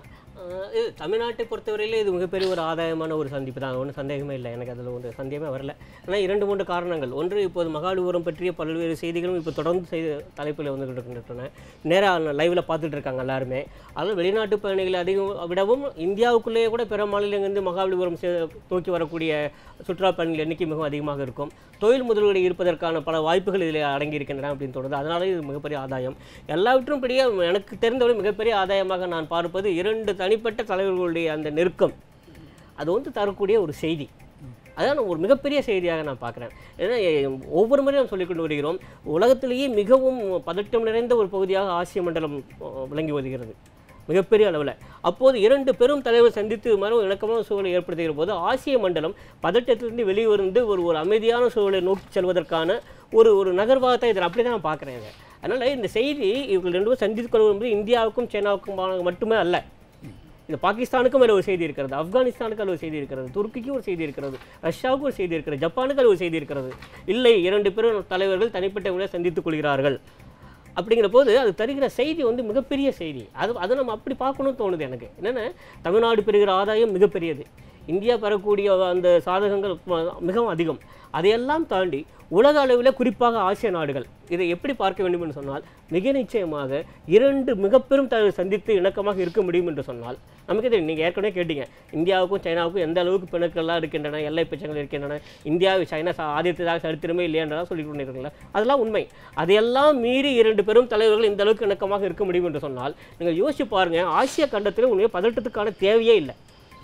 S5: அஹ் இது தமிழ்நாட்டை பொறுத்தவரையிலே இது மிகப்பெரிய ஒரு ஆதாயமான ஒரு சந்திப்பு தான் ஒன்றும் சந்தேகமே இல்லை எனக்கு அதில் ஒன்று சந்தேகமே வரல ஆனால் இரண்டு மூன்று காரணங்கள் ஒன்று இப்போது மகாலிபுரம் பற்றிய பல்வேறு செய்திகளும் இப்போ தொடர்ந்து செய்தி தலைப்பில் வந்து இருக்கின்றன நேராக லைவில் பார்த்துட்டு இருக்காங்க எல்லாருமே அதில் வெளிநாட்டு பயணிகளை அதிகம் விடவும் இந்தியாவுக்குள்ளேயே கூட பிற மாநிலங்களிலிருந்து மகாபலிபுரம் சே- நோக்கி வரக்கூடிய சுற்றுலா பயணிகள் எண்ணிக்கை மிகவும் அதிகமாக இருக்கும் தொழில் முதலீடு இருப்பதற்கான பல வாய்ப்புகள் இதில் அடங்கி இருக்கின்றன அப்படின்னு தோணுது அதனால இது மிகப்பெரிய ஆதாயம் எல்லாவற்றும் பெரிய எனக்கு தெரிந்தவரை மிகப்பெரிய ஆதாயமாக நான் பார்ப்பது இரண்டு தனிப்பட்ட தலைவர்களுடைய அந்த நெருக்கம் அது வந்து தரக்கூடிய ஒரு செய்தி அதான் ஒரு மிகப்பெரிய செய்தியாக நான் பார்க்குறேன் ஏன்னா எ- ஒவ்வொரு முறையும் நாம் சொல்லிக்கொண்டு வருகிறோம் உலகத்திலேயே மிகவும் பதட்டம் நிறைந்த ஒரு பகுதியாக ஆசிய மண்டலம் அஹ், விளங்கி வருகிறது மிகப்பெரிய அளவில் அப்போது இரண்டு பெரும் தலைவர் சந்தித்து மரம் இணக்கமான சூழலை ஏற்படுத்துகிற போது ஆசிய மண்டலம் பதட்டத்திலிருந்து வெளிவந்து ஒரு ஒரு அமைதியான சூழலை நோக்கி செல்வதற்கான ஒரு ஒரு நகர்வாகத்தை இதில் அப்படி தான் நான் பார்க்குறேன் அதனால் இந்த செய்தி இவர்கள் ரெண்டு பேரும் சந்தித்துக் கொள்வது என்பது இந்தியாவுக்கும் சைனாவுக்கும் மட்டுமே அல்ல இது பாகிஸ்தானுக்கும் அதில் ஒரு செய்தி இருக்கிறது ஆப்கானிஸ்தானுக்கு அதில் ஒரு செய்தி இருக்கிறது துருக்கிக்கு ஒரு செய்தி இருக்கிறது ரஷ்யாவுக்கு ஒரு செய்தி இருக்கிறது ஜப்பானுக்கு அதில் ஒரு செய்தி இருக்கிறது இல்லை இரண்டு பெரும் தலைவர்கள் தனிப்பட்ட முறையில் சந்தித்துக் கொள்கிறார்கள் அப்படிங்கிற போது அது தருகிற செய்தி வந்து மிகப்பெரிய செய்தி அது அதை நம்ம அப்படி பார்க்கணும்னு தோணுது எனக்கு என்னென்ன தமிழ்நாடு பெறுகிற ஆதாயம் மிகப்பெரியது இந்தியா பெறக்கூடிய அந்த சாதகங்கள் ம- மிகவும் அதிகம் அதையெல்லாம் தாண்டி உலக அளவில் குறிப்பாக ஆசிய நாடுகள் இதை எப்படி பார்க்க வேண்டும் என்று சொன்னால் மிக நிச்சயமாக இரண்டு மிகப்பெரும் தலைவர் சந்தித்து இணக்கமாக இருக்க முடியும் என்று சொன்னால் நமக்கு தெரியும் நீங்கள் ஏற்கனவே கேட்டீங்க இந்தியாவுக்கும் சைனாவுக்கும் எந்த அளவுக்கு பிணக்கெல்லாம் இருக்கின்றன எல்லை பிரச்சனைகள் இருக்கின்றன இந்தியாவை சைனா சா- ஆதித்ததாக சரித்திரமே இல்லையென்றலாம் சொல்லிக் கொண்டிருக்கீங்களா அதெல்லாம் உண்மை அதையெல்லாம் மீறி இரண்டு பெரும் தலைவர்கள் இந்த அளவுக்கு இணக்கமாக இருக்க முடியும் என்று சொன்னால் நீங்கள் யோசிச்சு பாருங்க ஆசிய கண்டத்தில் உண்மையை பதட்டத்துக்கான தேவையே இல்லை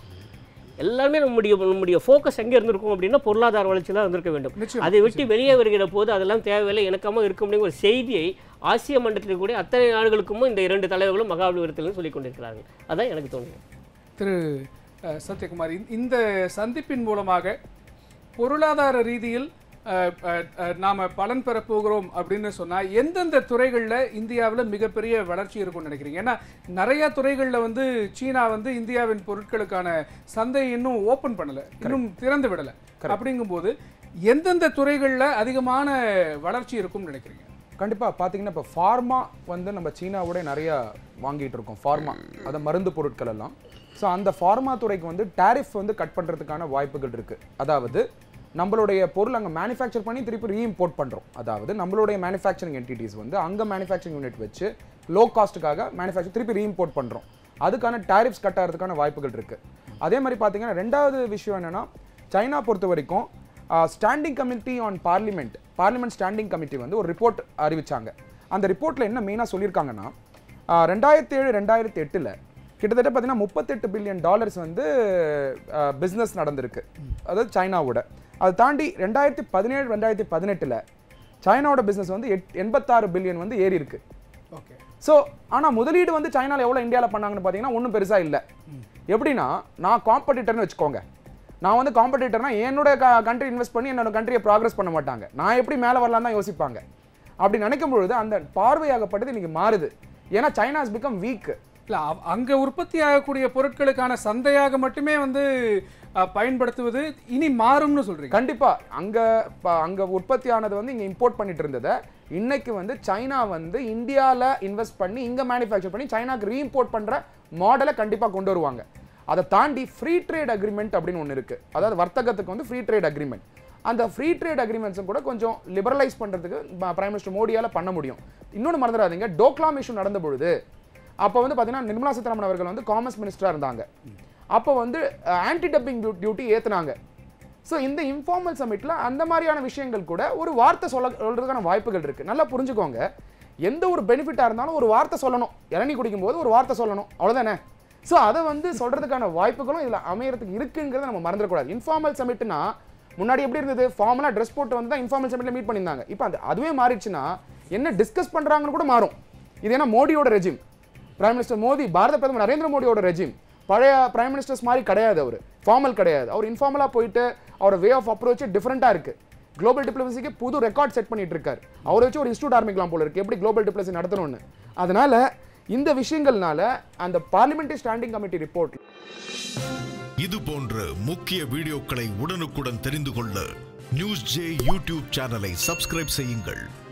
S5: எல்லாருமே நம்முடைய நம்முடைய ஃபோக்கஸ் எங்கே இருந்திருக்கும் அப்படின்னா பொருளாதார வளர்ச்சி தான் இருந்திருக்க வேண்டும்
S1: நிச்சயம்,
S5: அதை விட்டு வெளியே வருகிற போது அதெல்லாம் தேவையில்லை இணக்கமாக இருக்க முடியும் ஒரு செய்தியை ஆசிய மண்டலத்தில் கூட அத்தனை நாடுகளுக்கும் இந்த இரண்டு தலைவர்களும் மகாபலிபுரத்திலும் சொல்லிக் கொண்டிருக்கிறார்கள் அதான் எனக்கு தோணுது
S1: திரு அஹ், சத்யகுமார் இந்த- இந்த சந்திப்பின் மூலமாக பொருளாதார ரீதியில் அஹ், அஹ், அஹ், நாம பலன் பெற போகிறோம் அப்படின்னு சொன்னா எந்தெந்த துறைகளில் இந்தியாவில் மிகப்பெரிய வளர்ச்சி இருக்கும்னு நினைக்கிறீங்க ஏன்னா நிறைய துறைகளில் வந்து சீனா வந்து இந்தியாவின் பொருட்களுக்கான சந்தையை இன்னும் ஓப்பன் பண்ணல இன்னும் திறந்து விடல அப்படிங்கும்போது எந்தெந்த துறைகளில் அதிகமான வளர்ச்சி இருக்கும்னு நினைக்கிறீங்க
S3: கண்டிப்பாக பார்த்தீங்கன்னா இப்போ ஃபார்மா வந்து நம்ம சீனாவோட நிறைய வாங்கிட்டு இருக்கோம் ஃபார்மா அதை மருந்து பொருட்கள் எல்லாம் ஸோ அந்த ஃபார்மா துறைக்கு வந்து டேரிஃப் வந்து கட் பண்ணுறதுக்கான வாய்ப்புகள் இருக்குது அதாவது நம்மளுடைய பொருள் அங்கே மேனுஃபேக்சர் பண்ணி திருப்பி ரீஇம்போர்ட் பண்ணுறோம் அதாவது நம்மளுடைய மேனுஃபேக்சரிங் என்டிட்டிஸ் வந்து அங்கே மேனுஃபேக்சரிங் யூனிட் வச்சு லோ காஸ்ட்டுக்காக மேனுஃபேக்சர் திருப்பி ரீஇம்போர்ட் பண்ணுறோம் அதுக்கான டேரிஃப்ஸ் கட் ஆகிறதுக்கான வாய்ப்புகள் இருக்குது அதே மாதிரி பார்த்தீங்கன்னா ரெண்டாவது விஷயம் என்னென்னா சைனா பொறுத்த வரைக்கும் standing committee on parliament parliament standing committee வந்து ஒரு ரிப்போர்ட் அறிவிச்சாங்க அந்த ரிப்போர்ட்டில் என்ன மெயினாக சொல்லியிருக்காங்கன்னா ஆஹ் ரெண்டாயிரத்தி ஏழு ரெண்டாயிரத்தி எட்டில் கிட்டத்தட்ட பார்த்தீங்கன்னா முப்பத்தெட்டு பில்லியன் டாலர்ஸ் வந்து பிஸ்னஸ் நடந்திருக்கு அதாவது சைனாவோட அதை தாண்டி ரெண்டாயிரத்தி பதினேழு ரெண்டாயிரத்தி பதினெட்டில் சைனாவோட பிஸ்னஸ் வந்து எட் எண்பத்தாறு பில்லியன் வந்து ஏறி இருக்கு
S1: ஓகே
S3: ஸோ ஆனால் முதலீடு வந்து சைனால எவ்வளோ இந்தியாவில் பண்ணாங்கன்னு பார்த்தீங்கன்னா ஒன்றும் பெருசாக இல்லை எப்படின்னா நான் காம்படிட்டர்னு வச்சுக்கோங்க நான் வந்து காம்படிட்டர்னா என்னோட கண்ட்ரி இன்வெஸ்ட் பண்ணி என்னோட கண்ட்ரியை ப்ராக்ரஸ் பண்ண மாட்டாங்க நான் எப்படி மேலே வரலாம் தான் யோசிப்பாங்க அப்படி நினைக்கும் பொழுது அந்த பார்வையாகப்பட்டது இன்னைக்கு மாறுது ஏன்னா சைனா has become வீக்
S1: இல்ல அவ- அங்க உற்பத்தி ஆகக்கூடிய பொருட்களுக்கான சந்தையாக மட்டுமே வந்து அஹ், பயன்படுத்துவது இனி மாறும்னு சொல்றீங்க
S3: கண்டிப்பா அங்க ப- அங்க உற்பத்தி ஆனது வந்து இங்க இம்போர்ட் பண்ணிட்டு இருந்ததை இன்னைக்கு வந்து சைனா வந்து இந்தியால இன்வெஸ்ட் பண்ணி இங்க மேனுஃபேக்சர் பண்ணி சைனாக்கு ரீஇம்போர்ட் பண்ற மாடலை கண்டிப்பா கொண்டு வருவாங்க அதை தாண்டி ஃப்ரீ ட்ரேட் அக்ரிமெண்ட் அப்படின்னு ஒன்று இருக்கு அதாவது வர்த்தகத்துக்கு வந்து ஃப்ரீ ட்ரேட் அக்ரிமெண்ட் அந்த ஃப்ரீ ட்ரேட் அக்ரிமெண்ட்ஸும் கூட கொஞ்சம் லிபரலைஸ் பண்றதுக்கு பிரைம் மினிஸ்டர் மோடியால பண்ண முடியும் இன்னொன்று மறந்துடாதீங்க டோக்லாம் இஷ்யூ நடந்த பொழுது அப்போ வந்து பார்த்தீங்கன்னா நிர்மலா சீதாராமன் அவர்கள் வந்து காமர்ஸ் மினிஸ்டராக இருந்தாங்க அப்போ வந்து ஆன்டி டப்பிங் டியூட்டி ஏத்துனாங்க ஸோ இந்த இன்ஃபார்மல் சமிட்ல அந்த மாதிரியான விஷயங்கள் கூட ஒரு வார்த்தை சொல்ல சொல்றதுக்கான வாய்ப்புகள் இருக்கு நல்லா புரிஞ்சுக்கோங்க எந்த ஒரு பெனிஃபிட்டாக இருந்தாலும் ஒரு வார்த்தை சொல்லணும் இளநீ குடிக்கும்போது ஒரு வார்த்தை சொல்லணும் அவ்வளோதானே ஸோ அதை வந்து சொல்றதுக்கான வாய்ப்புகளும் இதில் அமையறதுக்கு இருக்குங்கிறத நம்ம மறந்துடக்கூடாது இன்ஃபார்மல் சமிட்னா முன்னாடி எப்படி இருந்தது ஃபார்மலாக ட்ரெஸ் போட்டு வந்து தான் இன்ஃபார்மல் சமிட்ல மீட் பண்ணியிருந்தாங்க இப்போ அந்த அதுவே மாறிடுச்சுன்னா என்ன டிஸ்கஸ் பண்றாங்கன்னு கூட மாறும் இது ஏன்னா மோடியோட ரெஜிம் பிரைம் மினிஸ்டர் மோடி பாரத பிரதமர் நரேந்திர மோடியோட ரெஜிம் பழைய பிரைம் மினிஸ்டர்ஸ் மாதிரி கிடையாது அவர் ஃபார்மல் கிடையாது அவர் இன்ஃபார்மலாக போயிட்டு அவர் வே ஆஃப் அப்ரோச் டிஃப்ரெண்ட்டாக இருக்கு குளோபல் டிப்ளமசிக்கு புது ரெக்கார்ட் செட் பண்ணிட்டு இருக்காரு அவரை வச்சு ஒரு இன்ஸ்டியூட் ஆரம்பிக்கலாம் போல இருக்கு எப்படி குளோபல் டிப்ளமசி நடத்தணும்னு அதனால இந்த விஷயங்கள்னால அந்த பார்லிமெண்டரி ஸ்டாண்டிங் கமிட்டி ரிப்போர்ட்
S6: இது போன்ற முக்கிய வீடியோக்களை உடனுக்குடன் தெரிந்து கொள்ள நியூஸ் ஜே யூடியூப் சேனலை சப்ஸ்கிரைப் செய்யுங்கள்